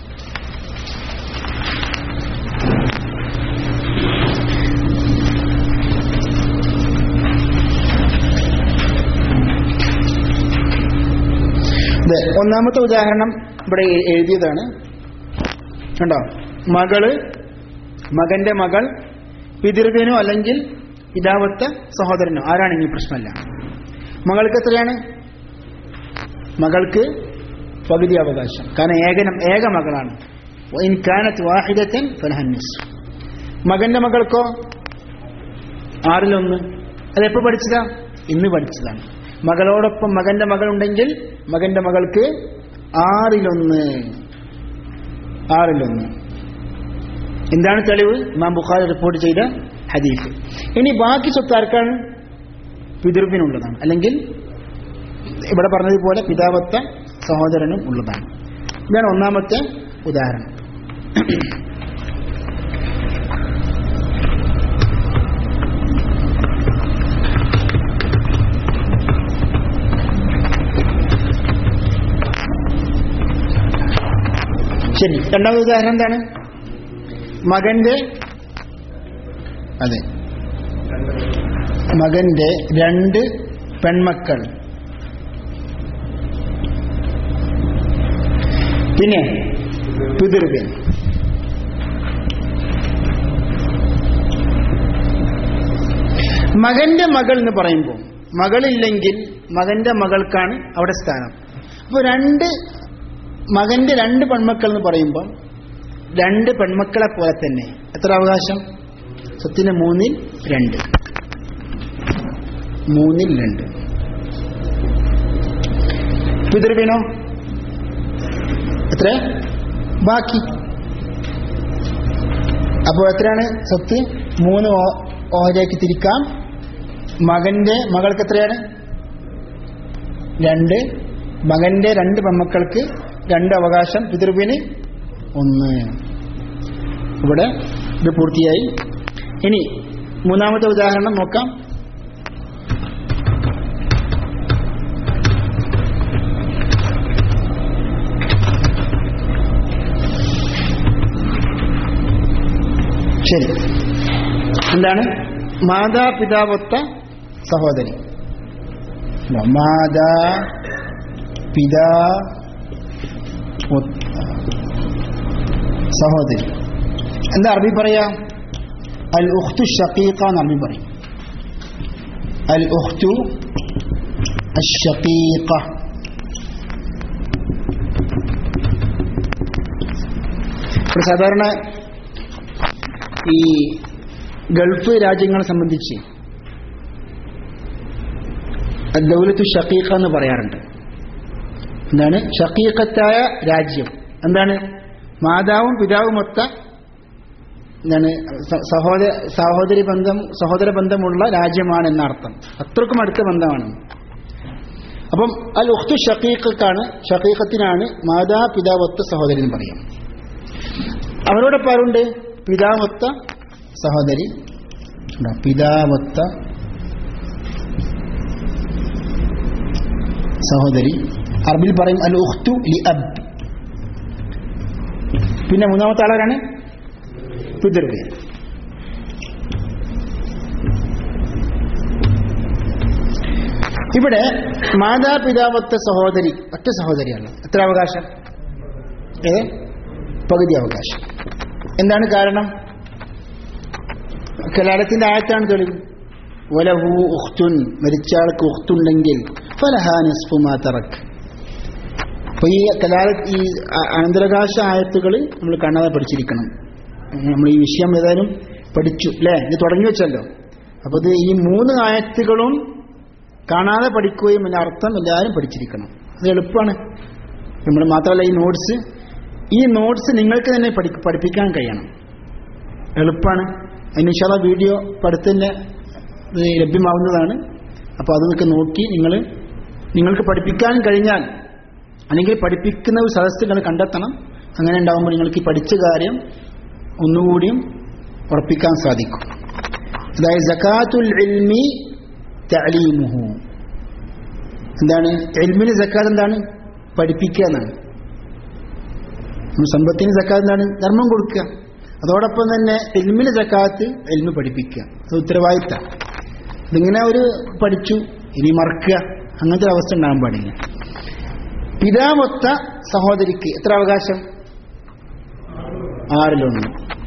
ഇത് ഒന്നാമത്തെ ഉദാഹരണം ഇവിടെ എ- എഴുതിയതാണ് കണ്ടോ മകള് മകന്റെ മകൾ പിതൃവിനോ അല്ലെങ്കിൽ പിതാവത്ത സഹോദരനോ ആരാണെങ്കിലും പ്രശ്നമല്ല മകൾക്ക് എത്രയാണ് മകൾക്ക് പകുതി അവകാശം കാരണം ഏകനം ഏക മകളാണ് ഇൻ കാനത്ത് വാഹിദത്തൻ ഫലഹന്നിസ് മകന്റെ മകൾക്കോ ആറിലൊന്ന് അതെപ്പോ പഠിച്ചതാ ഇന്ന് പഠിച്ചതാണ് മകളോടൊപ്പം മകന്റെ മകളുണ്ടെങ്കിൽ മകന്റെ മകൾക്ക് ആറിലൊന്ന് ആറിലൊന്ന് എന്താണ് തെളിവ് ഇമാം ബുഖാരി റിപ്പോർട്ട് ചെയ്ത ഹദീസ് ഇനി ബാക്കി സ്വത്ത് ആർക്കാണ് പിതൃവിനുള്ളതാണ് അല്ലെങ്കിൽ ഇവിടെ പറഞ്ഞതുപോലെ പിതാവത്ത സഹോദരനും ഉള്ളതാണ് ഇതാണ് ഒന്നാമത്തെ ഉദാഹരണം ശരി രണ്ടാമത്തെ ഉദാഹരണം എന്താണ് മകന്റെ അതെ മകന്റെ രണ്ട് പെൺമക്കൾ പിന്നെ പിതൃവ്യൻ മകന്റെ മകൾ എന്ന് പറയുമ്പോൾ മകളില്ലെങ്കിൽ മകന്റെ മകൾക്കാണ് അവിടെ സ്ഥാനം അപ്പോൾ രണ്ട് മകന്റെ രണ്ട് പെൺമക്കൾ എന്ന് പറയുമ്പോൾ രണ്ട് പെൺമക്കളെ പോലെ തന്നെ എത്ര അവകാശം സ്വത്തിന് മൂന്നിൽ രണ്ട് മൂന്നിൽ രണ്ട് പിതൃവിനോ എത്ര ബാക്കി അപ്പോൾ എത്രയാണ് സ്വത്ത് മൂന്ന് ഓ- ഓഹരിയാക്കി തിരിക്കാം മകന്റെ മകൾക്ക് എത്രയാണ് രണ്ട് മകന്റെ രണ്ട് പെൺമക്കൾക്ക് രണ്ട് അവകാശം പിതൃവിന് ഒന്ന് ഇവിടെ ഇത് പൂർത്തിയായി ഇനി മൂന്നാമത്തെ ഉദാഹരണം നോക്കാം ശരി എന്താണ് മാതാപിതാവൊത്ത സഹോദരി മാതാ പിതാ ഒത്ത സഹോദരി എന്താ അറബി പറയാ അൽ ഉഖ്തു ഷഖീഖ എന്ന് അറബി പറയും അൽ ഉഖ്തു അഷ്ഷഖീഖ ഇപ്പോൾ സാധാരണ ഈ ഗൾഫ് രാജ്യങ്ങളെ സംബന്ധിച്ച് ദൗലത്തു ഷക്കീഖ എന്ന് പറയാറുണ്ട് എന്താണ് ഷക്കീഖത്തായ രാജ്യം എന്താണ് മാതാവും പിതാവുമൊത്ത എന്താണ് സ- സഹോദര സഹോദരി ബന്ധം സഹോദര ബന്ധമുള്ള രാജ്യമാണ് എന്നർത്ഥം അത്രക്കും അടുത്ത ബന്ധമാണ് അപ്പം അൽ ഉഖ്തു ഷക്കീഖക്കാണ് ഷക്കീഖത്തിനാണ് മാതാ പിതാവൊത്ത സഹോദരി എന്ന് പറയാം അവരോടൊപ്പം ആരുണ്ട് പിതാവൊത്ത സഹോദരി ഉണ്ടോ? പിതാവൊത്ത സഹോദരി അറബിൽ പറയും അൽ ഉഖ്തു ലി അബ് പിന്നെ മൂന്നാമത്തെ ആളാരാണ് പിതൃവ്യ ഇവിടെ മാതാപിതാവത്തെ സഹോദരി ഒറ്റ സഹോദരിയാണ് എത്ര അവകാശം ഏ പകുതി അവകാശം എന്താണ് കാരണം കലാലത്തിന്റെ ആയത്താണ് തെളിവ് വലഹു ഉഖ്തുൻ മരിച്ചയാൾക്ക് ഉഖ്തുണ്ടെങ്കിൽ ഫലഹാ നിസ്ഫു മാ തറക്ക് അപ്പൊ ഈ കലാല ഈ അ- അനന്തരകാശ ആയത്തുകൾ നമ്മൾ കാണാതെ പഠിച്ചിരിക്കണം നമ്മൾ ഈ വിഷയം ഏതായാലും പഠിച്ചു അല്ലേ ഇത് തുടങ്ങി വെച്ചല്ലോ അപ്പൊ ഇത് ഈ മൂന്ന് ആയത്തുകളും കാണാതെ പഠിക്കുകയും അതിന്റെ അർത്ഥം എല്ലാവരും പഠിച്ചിരിക്കണം അത് എളുപ്പമാണ് നമ്മൾ മാത്രമല്ല ഈ നോട്ട്സ് ഈ നോട്ട്സ് നിങ്ങൾക്ക് തന്നെ പഠി പഠിപ്പിക്കാൻ കഴിയണം എളുപ്പമാണ് അതിനുശാല വീഡിയോ പഠിത്തന്നെ ഇത് ലഭ്യമാവുന്നതാണ് അപ്പോൾ അതൊക്കെ നോക്കി നിങ്ങൾ നിങ്ങൾക്ക് പഠിപ്പിക്കാൻ കഴിഞ്ഞാൽ അല്ലെങ്കിൽ പഠിപ്പിക്കുന്ന ഒരു സദസ്സ് നിങ്ങൾ കണ്ടെത്തണം അങ്ങനെ ഉണ്ടാകുമ്പോൾ നിങ്ങൾക്ക് ഈ പഠിച്ച കാര്യം ഒന്നുകൂടിയും ഉറപ്പിക്കാൻ സാധിക്കും അതായത് ജക്കാത്തുൽ ഇൽമി തഅലീമുഹു എന്താണ് എൽമിന് സക്കാത്ത് എന്താണ് പഠിപ്പിക്കുക എന്നാണ് നമ്മൾ സമ്പത്തിന് സക്കാത്ത് എന്താണ് ധർമ്മം കൊടുക്കുക അതോടൊപ്പം തന്നെ എൽമിന് സക്കാത്ത് എൽമ് പഠിപ്പിക്കുക അത് ഉത്തരവാദിത്ത ഇതിങ്ങനെ ഒരു പഠിച്ചു ഇനി മറക്കുക അങ്ങനത്തെ ഒരു അവസ്ഥ ഉണ്ടാകാൻ പാടില്ല പിതാമൊത്ത സഹോദരിക്ക് എത്ര അവകാശം ആറിലൊന്ന്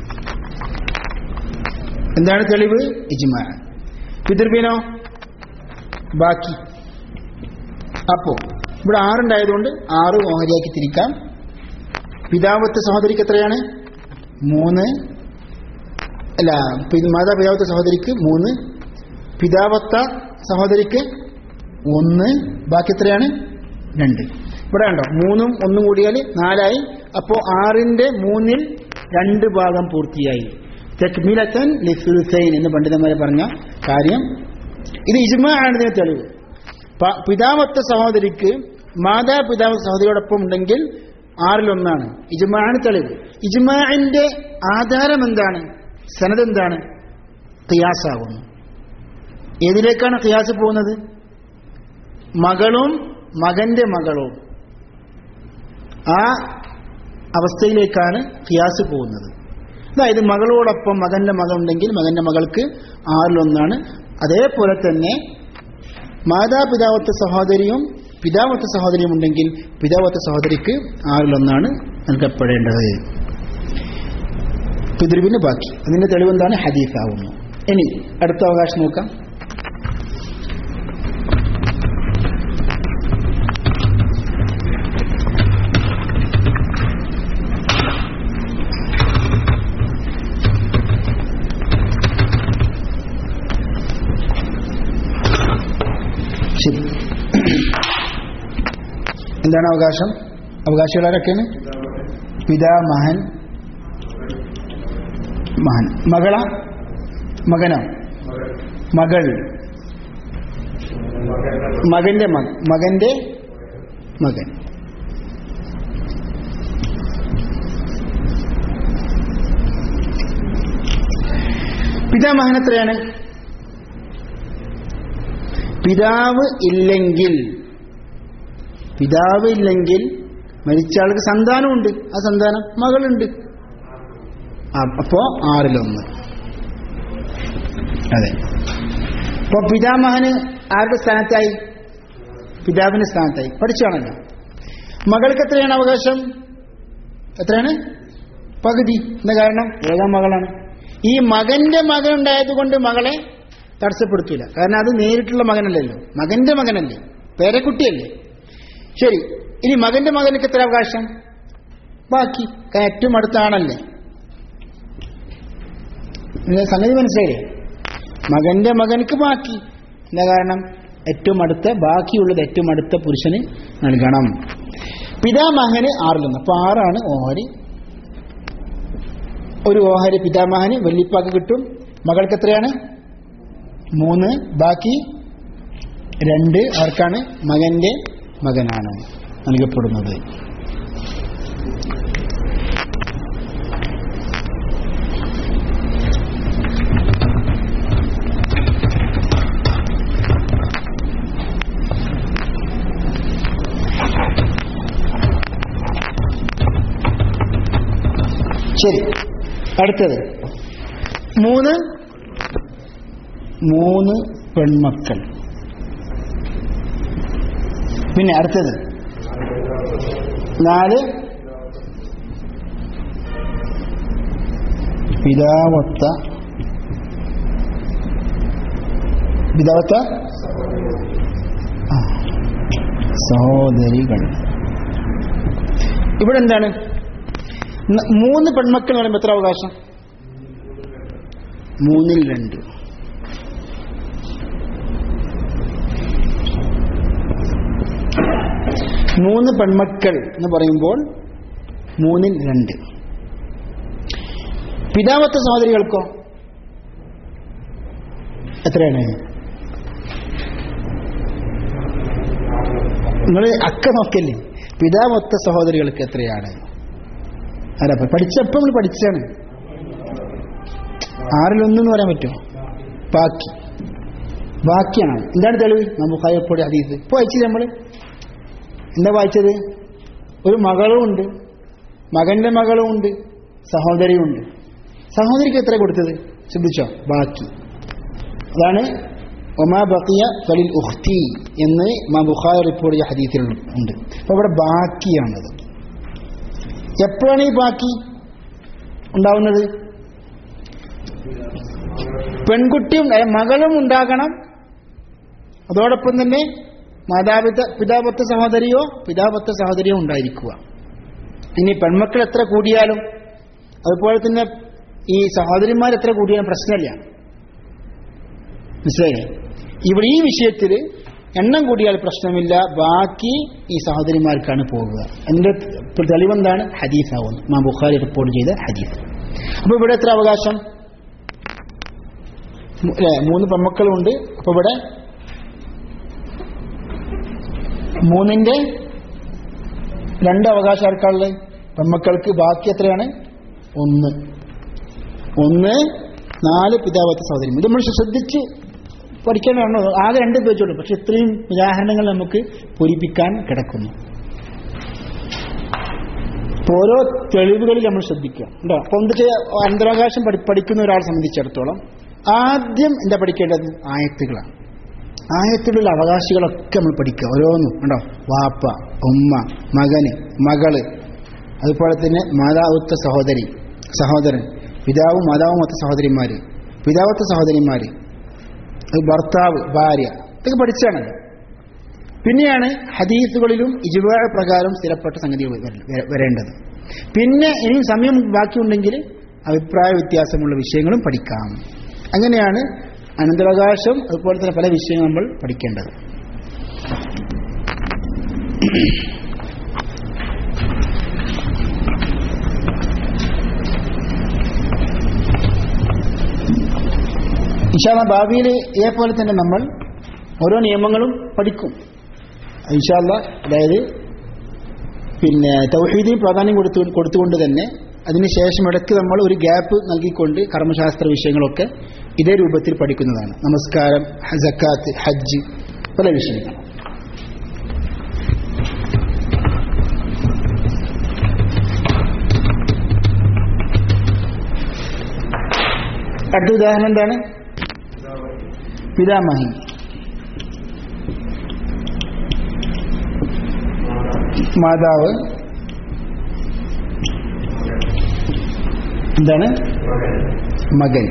എന്താണ് തെളിവ് ഇജ്മാ പിതൃബീനോ ബാക്കി അപ്പോ ഇവിടെ ആറുണ്ടായതുകൊണ്ട് ആറ് ഓഹരിയാക്കി തിരിക്കാം പിതാവത്തെ സഹോദരിക്ക് എത്രയാണ് മൂന്ന് അല്ല പി- മാതാപിതാവത്തെ സഹോദരിക്ക് മൂന്ന് പിതാവത്ത സഹോദരിക്ക് ഒന്ന് ബാക്കി എത്രയാണ് രണ്ട് ഇവിടെ ഉണ്ടോ മൂന്നും ഒന്നും കൂടിയാൽ നാലായി അപ്പോൾ ആറിന്റെ മൂന്നിൽ രണ്ട് ഭാഗം പൂർത്തിയായി തെക്മിലത്തൻ ലിസുസൈൻ എന്ന് പണ്ഡിതന്മാരെ പറഞ്ഞ കാര്യം ഇത് ഇജ്മാ ആണ് ഇതിന് തെളിവ് പ- പിതാവത്തെ സഹോദരിക്ക് മാതാപിതാവ് സഹോദരിയോടൊപ്പം ഉണ്ടെങ്കിൽ ആറിലൊന്നാണ് ഇജ്മാണ് തെളിവ് ഇജ്മാന്റെ ആധാരം എന്താണ് സനത് എന്താണ് ഖിയാസാകുന്നു ഏതിലേക്കാണ് ഖിയാസ് പോകുന്നത് മകളും മകന്റെ മകളും ആ അവസ്ഥയിലേക്കാണ് ഖിയാസ് പോകുന്നത് അതായത് മകളോടൊപ്പം മകന്റെ മകൾ ഉണ്ടെങ്കിൽ മകന്റെ മകൾക്ക് ആറിലൊന്നാണ് അതേപോലെ തന്നെ മാതാപിതാവത്തെ സഹോദരിയും പിതാവത്തെ സഹോദരിയും ഉണ്ടെങ്കിൽ പിതാവത്തെ സഹോദരിക്ക് ആറിലൊന്നാണ് നൽകപ്പെടേണ്ടത് പിതൃവിന് ബാക്കി അതിന്റെ തെളിവെന്താണ് ഹദീഫാവുന്നു ഇനി അടുത്ത അവകാശം നോക്കാം ശരി എന്താണ് അവകാശം അവകാശികൾ ആരൊക്കെയാണ് പിതാ മഹൻ മഹൻ മകള മകനോ മകൾ മകന്റെ മകൻ മകന്റെ മകൻ പിതാമഹൻ എത്രയാണ് പിതാവ് ഇല്ലെങ്കിൽ പിതാവ് ഇല്ലെങ്കിൽ മരിച്ച ആൾക്ക് സന്താനമുണ്ട് ആ സന്താനം മകളുണ്ട് ആ, അപ്പോ ആറിലൊന്ന് അതെ അപ്പൊ പിതാമഹന് ആരുടെ സ്ഥാനത്തായി പിതാവിന്റെ സ്ഥാനത്തായി പഠിച്ചാണല്ലോ മകൾക്ക് എത്രയാണ് അവകാശം എത്രയാണ് പകുതി എന്താ കാരണം ഏതാ മകളാണ് ഈ മകന്റെ മകൻ ഉണ്ടായതുകൊണ്ട് മകളെ തടസ്സപ്പെടുത്തൂല കാരണം അത് നേരിട്ടുള്ള മകനല്ലല്ലോ മകന്റെ മകനല്ലേ പേരക്കുട്ടിയല്ലേ ശരി ഇനി മകന്റെ മകനക്ക് എത്ര അവകാശം ബാക്കി കാരണം ഏറ്റവും അടുത്ത ആണല്ലേ നിങ്ങൾക്ക് സംഗതി മനസ്സിലായില്ലേ മകന്റെ മകനക്ക് ബാക്കി എന്താ കാരണം ഏറ്റവും അടുത്ത ബാക്കിയുള്ളത് ഏറ്റവും അടുത്ത പുരുഷന് നൽകണം പിതാമഹന് ആറിലൊന്ന് അപ്പൊ ആറാണ് ഓഹരി ഒരു ഓഹരി പിതാമഹന് വെള്ളിപ്പാക്ക് കിട്ടും മകൾക്ക് എത്രയാണ് മൂന്ന് ബാക്കി രണ്ട് ആർക്കാണ് മകന്റെ മകനാണ് നൽകപ്പെടുന്നത് ശരി അടുത്തത് മൂന്ന് മൂന്ന് പെൺമക്കൾ പിന്നെ അടുത്തത് നാല് പിതാവത്ത പിതാവത്ത ആ, സഹോദരികൾ ഇവിടെ എന്താണ് ന- മൂന്ന് പെൺമക്കൾ എന്ന് പറയുമ്പോൾ എത്ര അവകാശം മൂന്നിൽ രണ്ട് മൂന്ന് പെൺമക്കൾ എന്ന് പറയുമ്പോൾ മൂന്നിൽ രണ്ട് പിതാവത്തെ സഹോദരികൾക്കോ എത്രയാണ് നിങ്ങൾ അക്ക നോക്കല്ലേ പിതാവൊത്ത സഹോദരികൾക്ക് എത്രയാണ് അല്ല അപ്പൊ പഠിച്ചപ്പോൾ നമ്മൾ പഠിച്ചാണ് ആറിലൊന്നെന്ന് പറയാൻ പറ്റുമോ ബാക്കി ബാക്കിയാണ് എന്താണ് തെളിവ് നമുക്ക് എപ്പോഴും ഹദീസ് ഇപ്പൊ വായിച്ചത് നമ്മൾ എന്താ വായിച്ചത് ഒരു മകളും ഉണ്ട് മകന്റെ മകളും ഉണ്ട് സഹോദരിയും ഉണ്ട് സഹോദരിക്ക് എത്ര കൊടുത്തത് ശ്രദ്ധിച്ചോ ബാക്കി അതാണ് ഒമാ ബക്കിയ ഫലിൽ ഉഖ്തി എന്ന് മാ ബുഖാരി റിപ്പോർട്ട് ചെയ്ത ഹദീസിൽ ഉണ്ട് അപ്പൊ ഇവിടെ ബാക്കിയാണത് എപ്പോഴാണ് ഈ ബാക്കി ഉണ്ടാവുന്നത് പെൺകുട്ടിയും അല്ല, മകളും ഉണ്ടാകണം അതോടൊപ്പം തന്നെ മാതാപിത പിതാപത്ത സഹോദരിയോ പിതാപത്ത സഹോദരിയോ ഉണ്ടായിരിക്കുക ഇനി പെൺമക്കൾ എത്ര കൂടിയാലും അതുപോലെ തന്നെ ഈ സഹോദരിമാർ എത്ര കൂടിയാലും പ്രശ്നമില്ല മനസ്സിലായില്ലേ ഇവിടെ ഈ വിഷയത്തിൽ എണ്ണം കൂടിയാൽ പ്രശ്നമില്ല ബാക്കി ഈ സഹോദരിമാർക്കാണ് പോകുക അതിന്റെ തെളിവെന്താണ് ഹദീസാവുന്നു മാ ബുഖാരി റിപ്പോർട്ട് ചെയ്ത ഹദീസ് അപ്പൊ ഇവിടെ എത്ര അവകാശം മു- അല്ലേ, മൂന്ന് പെൺമക്കളുണ്ട് അപ്പൊ ഇവിടെ മൂന്നിന്റെ രണ്ട് അവകാശം ആർക്കാളുള്ളത് പെൺമക്കൾക്ക് ബാക്കി എത്രയാണ് ഒന്ന് ഒന്ന് നാല് പിതാവത്തെ സഹോദരി ഇത് നമ്മൾ ശ്രദ്ധിച്ച് പഠിക്കാനാണോ ആകെ രണ്ട് പേജുള്ളൂ പക്ഷെ ഇത്രയും ഉദാഹരണങ്ങൾ നമുക്ക് പൂരിപ്പിക്കാൻ കിടക്കുന്നു അപ്പൊ ഓരോ തെളിവുകളിൽ നമ്മൾ ശ്രദ്ധിക്കുക ഉണ്ടോ അപ്പൊ എന്താ ചെയ്യാ അന്തരാവകാശം പഠി പഠിക്കുന്ന ഒരാളെ സംബന്ധിച്ചിടത്തോളം ആദ്യം എന്താ പഠിക്കേണ്ടത് ആയത്തുകളാണ് ആയത്തിലുള്ള അവകാശികളൊക്കെ നമ്മൾ പഠിക്കുക ഓരോന്നും ഉണ്ടോ വാപ്പ ഉമ്മ മകന് മകള് അതുപോലെ തന്നെ മാതാവുത്ത സഹോദരി സഹോദരൻ പിതാവും മാതാവും ഒത്ത സഹോദരിമാര് പിതാവത്തെ സഹോദരിമാര് അത് ഭർത്താവ് ഭാര്യ ഇതൊക്കെ പഠിച്ചാണല്ലോ പിന്നെയാണ് ഹദീസുകളിലും ഇജുവാ പ്രകാരം സ്ഥിരപ്പെട്ട സംഗതികൾ വര- വര- വരേണ്ടത് പിന്നെ ഇനിയും സമയം ബാക്കിയുണ്ടെങ്കിൽ അഭിപ്രായ വ്യത്യാസമുള്ള വിഷയങ്ങളും പഠിക്കാം അങ്ങനെയാണ് അനന്തരാവകാശം അതുപോലെ തന്നെ പല വിഷയങ്ങളും നമ്മൾ പഠിക്കേണ്ടത് ഇൻഷാല്ല ഭാവിയിൽ ഇതേപോലെ തന്നെ നമ്മൾ ഓരോ നിയമങ്ങളും പഠിക്കും ഇൻഷാല്ല അതായത് പിന്നെ തൗഹീദിന് പ്രാധാന്യം കൊടുത്തു കൊടുത്തുകൊണ്ട് തന്നെ അതിനുശേഷം ഇടയ്ക്ക് നമ്മൾ ഒരു ഗ്യാപ്പ് നൽകിക്കൊണ്ട് കർമ്മശാസ്ത്ര വിഷയങ്ങളൊക്കെ ഇതേ രൂപത്തിൽ പഠിക്കുന്നതാണ് നമസ്കാരം ജക്കാത്ത് ഹജ്ജ് പല വിഷയങ്ങൾ അടുത്ത ഉദാഹരണം എന്താണ് പിതാമഹി മാതാവ് എന്താണ് മകൻ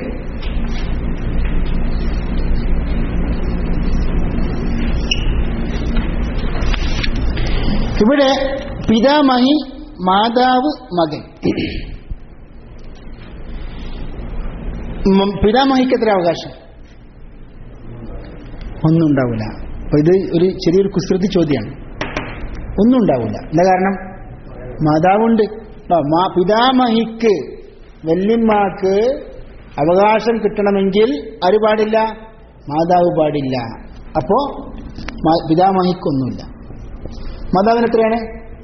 ഇവിടെ പിതാമഹി മാതാവ് മകൻ ഉം, പിതാമഹിക്ക് എത്ര അവകാശം ഒന്നും ഉണ്ടാവില്ല അപ്പൊ ഇത് ഒരു ചെറിയൊരു കുസൃതി ചോദ്യമാണ് ഒന്നും ഉണ്ടാവില്ല എന്താ കാരണം മാതാവുണ്ട് ആ, മാ- പിതാമഹിക്ക് വല്യമ്മാക്ക് അവകാശം കിട്ടണമെങ്കിൽ ആര് പാടില്ല മാതാവ് പാടില്ല അപ്പോ മാ- പിതാമഹിക്കൊന്നുമില്ല മാതാവിന് എത്രയാണ്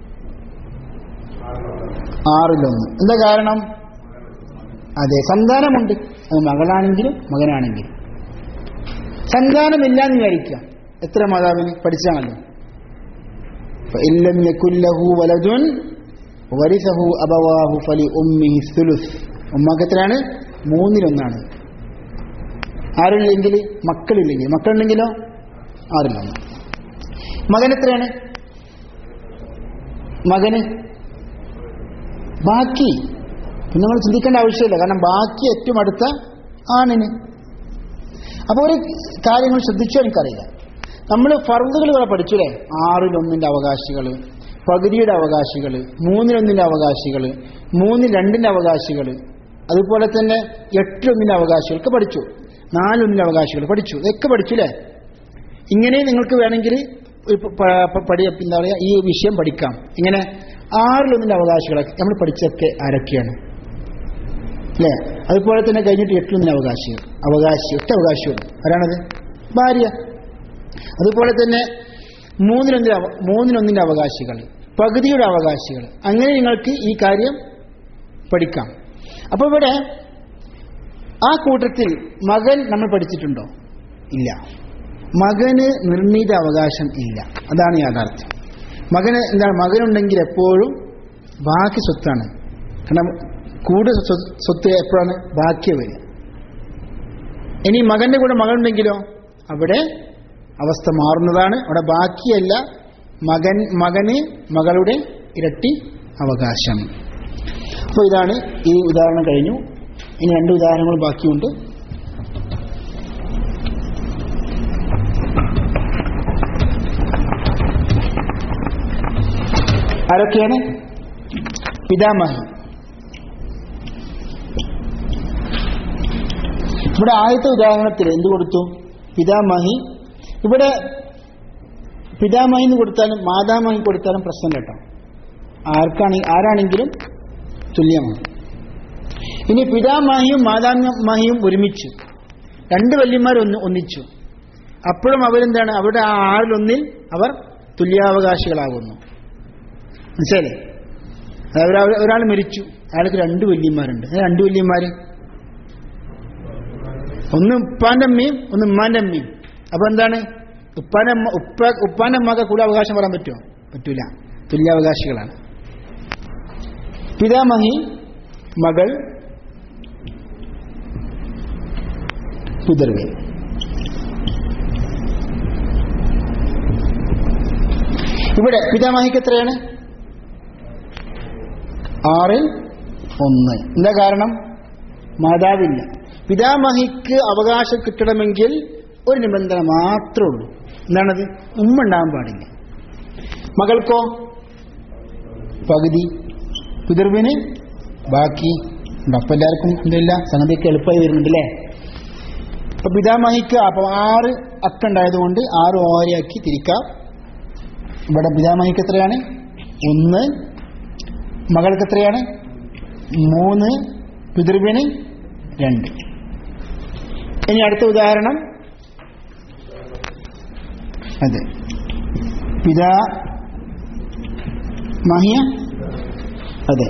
ആറിലൊന്ന് എന്താ കാരണം അതെ സന്താനമുണ്ട് അത് മകളാണെങ്കിലും മകനാണെങ്കിലും സന്താനമില്ല എന്ന് വിചാരിക്കുക എത്ര മാതാവിന് പഠിച്ചാണല്ലോ فإن لم يكن له ولد വരിസഹു അബവാഹു ഫലി ഉമ്മിഹി സുലുസ് ഉമ്മാക്ക് എത്രയാണ് മൂന്നിലൊന്നാണ് ആരില്ലെങ്കിൽ മക്കളില്ലെങ്കിൽ മക്കളുണ്ടെങ്കിലോ ആറിലൊന്ന് മകൻ എത്രയാണ് മകന് ബാക്കി പിന്നെ നമ്മൾ ചിന്തിക്കേണ്ട ആവശ്യമില്ല കാരണം ബാക്കി ഏറ്റവും അടുത്ത ആണിന് അപ്പോൾ ഒരു കാര്യങ്ങൾ ശ്രദ്ധിച്ചോ എനിക്കറിയില്ല നമ്മൾ ഫർദുകൾ ഇവിടെ പഠിച്ചില്ലേ ആറിലൊന്നിൻ്റെ അവകാശികൾ പകുതിയുടെ അവകാശികൾ മൂന്നിലൊന്നിൻ്റെ അവകാശികൾ മൂന്നിൽ രണ്ടിൻ്റെ അവകാശികൾ അതുപോലെ തന്നെ എട്ടിലൊന്നിൻ്റെ അവകാശികളൊക്കെ പഠിച്ചു നാലൊന്നിൻ്റെ അവകാശികൾ പഠിച്ചു ഇതൊക്കെ പഠിച്ചു അല്ലേ ഇങ്ങനെ നിങ്ങൾക്ക് വേണമെങ്കിൽ ഒരു പ- പ- പ- പഠി എന്താ പറയുക ഈ വിഷയം പഠിക്കാം ഇങ്ങനെ ആറിലൊന്നിൻ്റെ അവകാശികളൊക്കെ നമ്മൾ പഠിച്ചൊക്കെ ആരൊക്കെയാണ് അല്ലേ അതുപോലെ തന്നെ കഴിഞ്ഞിട്ട് എട്ടിലൊന്നിൻ്റെ അവകാശികൾ അവകാശി ഒറ്റ അവകാശികൾ ആരാണത് ഭാര്യ അതുപോലെ തന്നെ മൂന്നിലൊന്നിൻ്റെ അവ- മൂന്നിലൊന്നിൻ്റെ അവകാശികൾ പകുതിയുടെ അവകാശികൾ അങ്ങനെ നിങ്ങൾക്ക് ഈ കാര്യം പഠിക്കാം അപ്പോൾ ഇവിടെ ആ കൂട്ടത്തിൽ മകൻ നമ്മൾ പഠിച്ചിട്ടുണ്ടോ ഇല്ല മകന് നിർണീത അവകാശം ഇല്ല അതാണ് യാഥാർത്ഥ്യം മകന് എന്താണ് മകനുണ്ടെങ്കിൽ എപ്പോഴും ബാക്കി സ്വത്താണ് കാരണം കൂടുതൽ സ്വ- സ്വത്ത് എപ്പോഴാണ് ബാക്കി വരിക ഇനി മകന്റെ കൂടെ മകളുണ്ടെങ്കിലോ അവിടെ അവസ്ഥ മാറുന്നതാണ് അവിടെ ബാക്കിയല്ല മകൻ മകന് മകളുടെ ഇരട്ടി അവകാശം അപ്പോൾ ഇതാണ് ഈ ഉദാഹരണം കഴിഞ്ഞു ഇനി രണ്ട് ഉദാഹരണങ്ങൾ ബാക്കിയുണ്ട് ആരൊക്കെയാണ് പിതാമഹി ഇവിടെ ആദ്യത്തെ ഉദാഹരണത്തിൽ എന്ത് കൊടുത്തു പിതാമഹി ഇവിടെ പിതാമഹി എന്ന് കൊടുത്താലും മാതാമഹി കൊടുത്താലും പ്രശ്നം കേട്ടോ ആർക്കാണ് ആരാണെങ്കിലും തുല്യമാണ് ഇനി പിതാമഹിയും മാതാമഹിയും ഒരുമിച്ചു രണ്ട് വല്യന്മാർ ഒന്ന് ഒന്നിച്ചു അപ്പോഴും അവരെന്താണ് അവരുടെ ആ ആറിലൊന്നിൽ അവർ തുല്യാവകാശികളാകുന്നു മനസ്സിലല്ലേ അതായത് ഒരാൾ മരിച്ചു അയാൾക്ക് രണ്ട് വല്യന്മാരുണ്ട് ആ രണ്ട് വല്യന്മാര് ഒന്ന് ഉപ്പാന്റെ അമ്മയും ഒന്ന് ഉമ്മാന്റെ അമ്മയും അപ്പൊ എന്താണ് ഉപ്പാന്റെ അമ്മ ഉപ്പ ഉപ്പാന്റെ അമ്മക്ക് കൂടുതൽ അവകാശം പറയാൻ പറ്റുമോ പറ്റൂല തുല്യാവകാശികളാണ് പിതാമഹി മകൾ പിതൃവേ ഇവിടെ പിതാമഹിക്ക് എത്രയാണ് ആറിൽ ഒന്ന് എന്താ കാരണം മാതാവില്ല പിതാമഹിക്ക് അവകാശം കിട്ടണമെങ്കിൽ ഒരു നിബന്ധന മാത്രമേ ഉള്ളൂ എന്താണത് ഉമ്മ ഉണ്ടാകാൻ പാടില്ല മകൾക്കോ പകുതി പിതൃവിന് ബാക്കി ഉണ്ട്. അപ്പൊ എല്ലാവർക്കും എന്തില്ല സംഗതിയൊക്കെ എളുപ്പമായി വരുന്നുണ്ട് അല്ലേ അപ്പൊ പിതാമഹിക്ക് അപ്പൊ ആറ് അക്ക ഉണ്ടായതുകൊണ്ട് ആറ് ഓരയാക്കി തിരിക്കാം ഇവിടെ പിതാമഹിക്ക് എത്രയാണ് ഒന്ന് മകൾക്ക് എത്രയാണ് മൂന്ന് പിതൃവിന് രണ്ട് ഇനി അടുത്ത ഉദാഹരണം അതെ പിതാ മഹിയ അതെ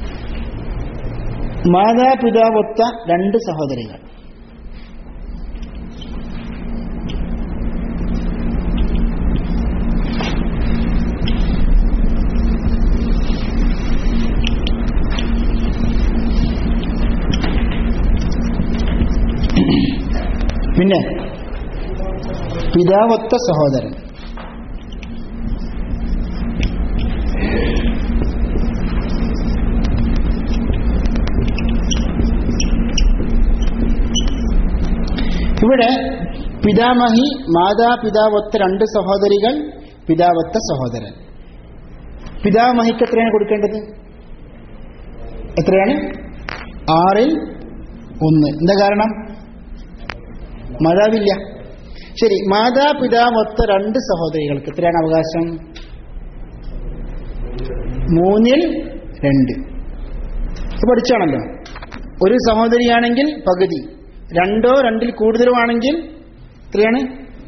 മാതാപിതാവൊത്ത രണ്ട് സഹോദരികൾ പിന്നെ പിതാവൊത്ത സഹോദരൻ ഇവിടെ പിതാമഹി മാതാപിതാവൊത്ത രണ്ട് സഹോദരികൾ പിതാവൊത്ത സഹോദരൻ പിതാമഹിക്ക് എത്രയാണ് കൊടുക്കേണ്ടത് എത്രയാണ് ആറിൽ ഒന്ന് എന്താ കാരണം മാതാവില്ല ശരി മാതാപിതാവൊത്ത രണ്ട് സഹോദരികൾക്ക് എത്രയാണ് അവകാശം മൂന്നിൽ രണ്ട് ഇത് പഠിച്ചാണല്ലോ ഒരു സഹോദരിയാണെങ്കിൽ പകുതി രണ്ടോ രണ്ടിൽ കൂടുതലുമാണെങ്കിൽ എത്രയാണ്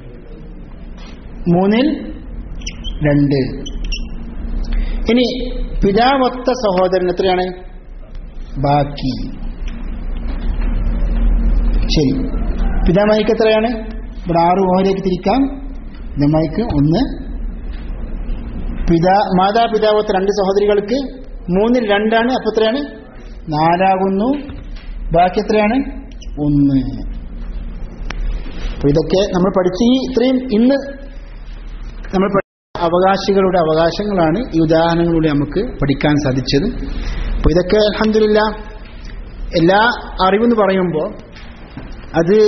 മൂന്നിൽ രണ്ട് ഇനി പിതാവൊത്ത സഹോദരൻ എത്രയാണ് ബാക്കി ശരി പിതാമഹിക്ക് എത്രയാണ് ഇവിടെ ആറ് ഓഹരിലേക്ക് തിരിക്കാം പിതാമഹിക്ക് ഒന്ന് പിതാ മാതാപിതാവത്ത് രണ്ട് സഹോദരികൾക്ക് മൂന്നിൽ രണ്ടാണ് അപ്പൊ എത്രയാണ് നാലാകുന്നു ബാക്കി എത്രയാണ് ഒന്ന് അപ്പൊ ഇതൊക്കെ നമ്മൾ പഠിച്ച ഈ ഇത്രയും ഇന്ന് നമ്മൾ പഠിച്ച അവകാശികളുടെ അവകാശങ്ങളാണ് ഈ ഉദാഹരണങ്ങളിലൂടെ നമുക്ക് പഠിക്കാൻ സാധിച്ചത് അപ്പൊ ഇതൊക്കെ അലഹമില്ല എല്ലാ അറിവെന്ന് പറയുമ്പോൾ അത്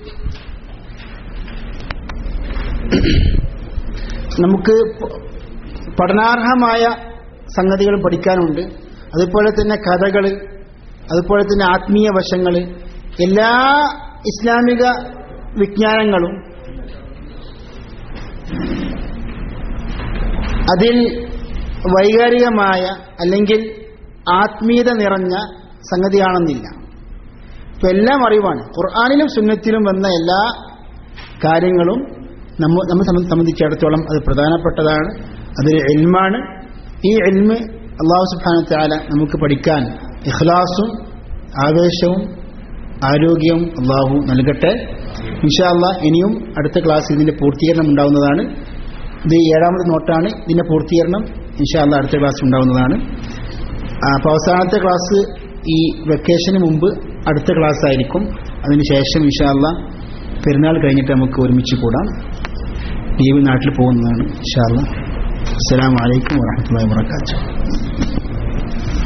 നമുക്ക് പഠനാർഹമായ സംഗതികൾ പഠിക്കാനുണ്ട് അതുപോലെ തന്നെ കഥകൾ അതുപോലെ തന്നെ ആത്മീയ വശങ്ങൾ എല്ലാ ഇസ്ലാമിക വിജ്ഞാനങ്ങളും അതിൽ വൈകാരികമായ അല്ലെങ്കിൽ ആത്മീയത നിറഞ്ഞ സംഗതിയാണെന്നില്ല ഇപ്പൊ എല്ലാം അറിവാണ് ഖുർആാനിലും സുന്നത്തിലും വന്ന എല്ലാ കാര്യങ്ങളും നമ്മ നമ്മെ സംബ- സംബന്ധിച്ചിടത്തോളം അത് പ്രധാനപ്പെട്ടതാണ് അതൊരു എൽമാണ് ഈ എൽമ് അള്ളാഹു സുബാന താല നമുക്ക് പഠിക്കാൻ ഇഖ്ലാസും ആവേശവും ആരോഗ്യവും അള്ളാഹു നൽകട്ടെ ഇൻഷാ അള്ളാഹ് ഇനിയും അടുത്ത ക്ലാസ് ഇതിന്റെ പൂർത്തീകരണം ഉണ്ടാവുന്നതാണ് ഇത് ഏഴാമത് നോട്ടാണ് ഇതിന്റെ പൂർത്തീകരണം ഇൻഷാ അള്ളാഹ് അടുത്ത ക്ലാസ് ഉണ്ടാവുന്നതാണ് അപ്പോൾ അവസാനത്തെ ക്ലാസ് ഈ വെക്കേഷന് മുമ്പ് അടുത്ത ക്ലാസ് ആയിരിക്കും അതിനുശേഷം ഇൻഷാ അള്ളാഹ് പെരുന്നാൾ കഴിഞ്ഞിട്ട് നമുക്ക് ഒരുമിച്ച് കൂടാം ലീവ് നാട്ടിൽ പോകുന്നതാണ് ഇൻഷാ അള്ളാഹ് അസ്സലാമു അലൈക്കും വറഹ്മത്തുള്ളാഹി വബറകാതുഹു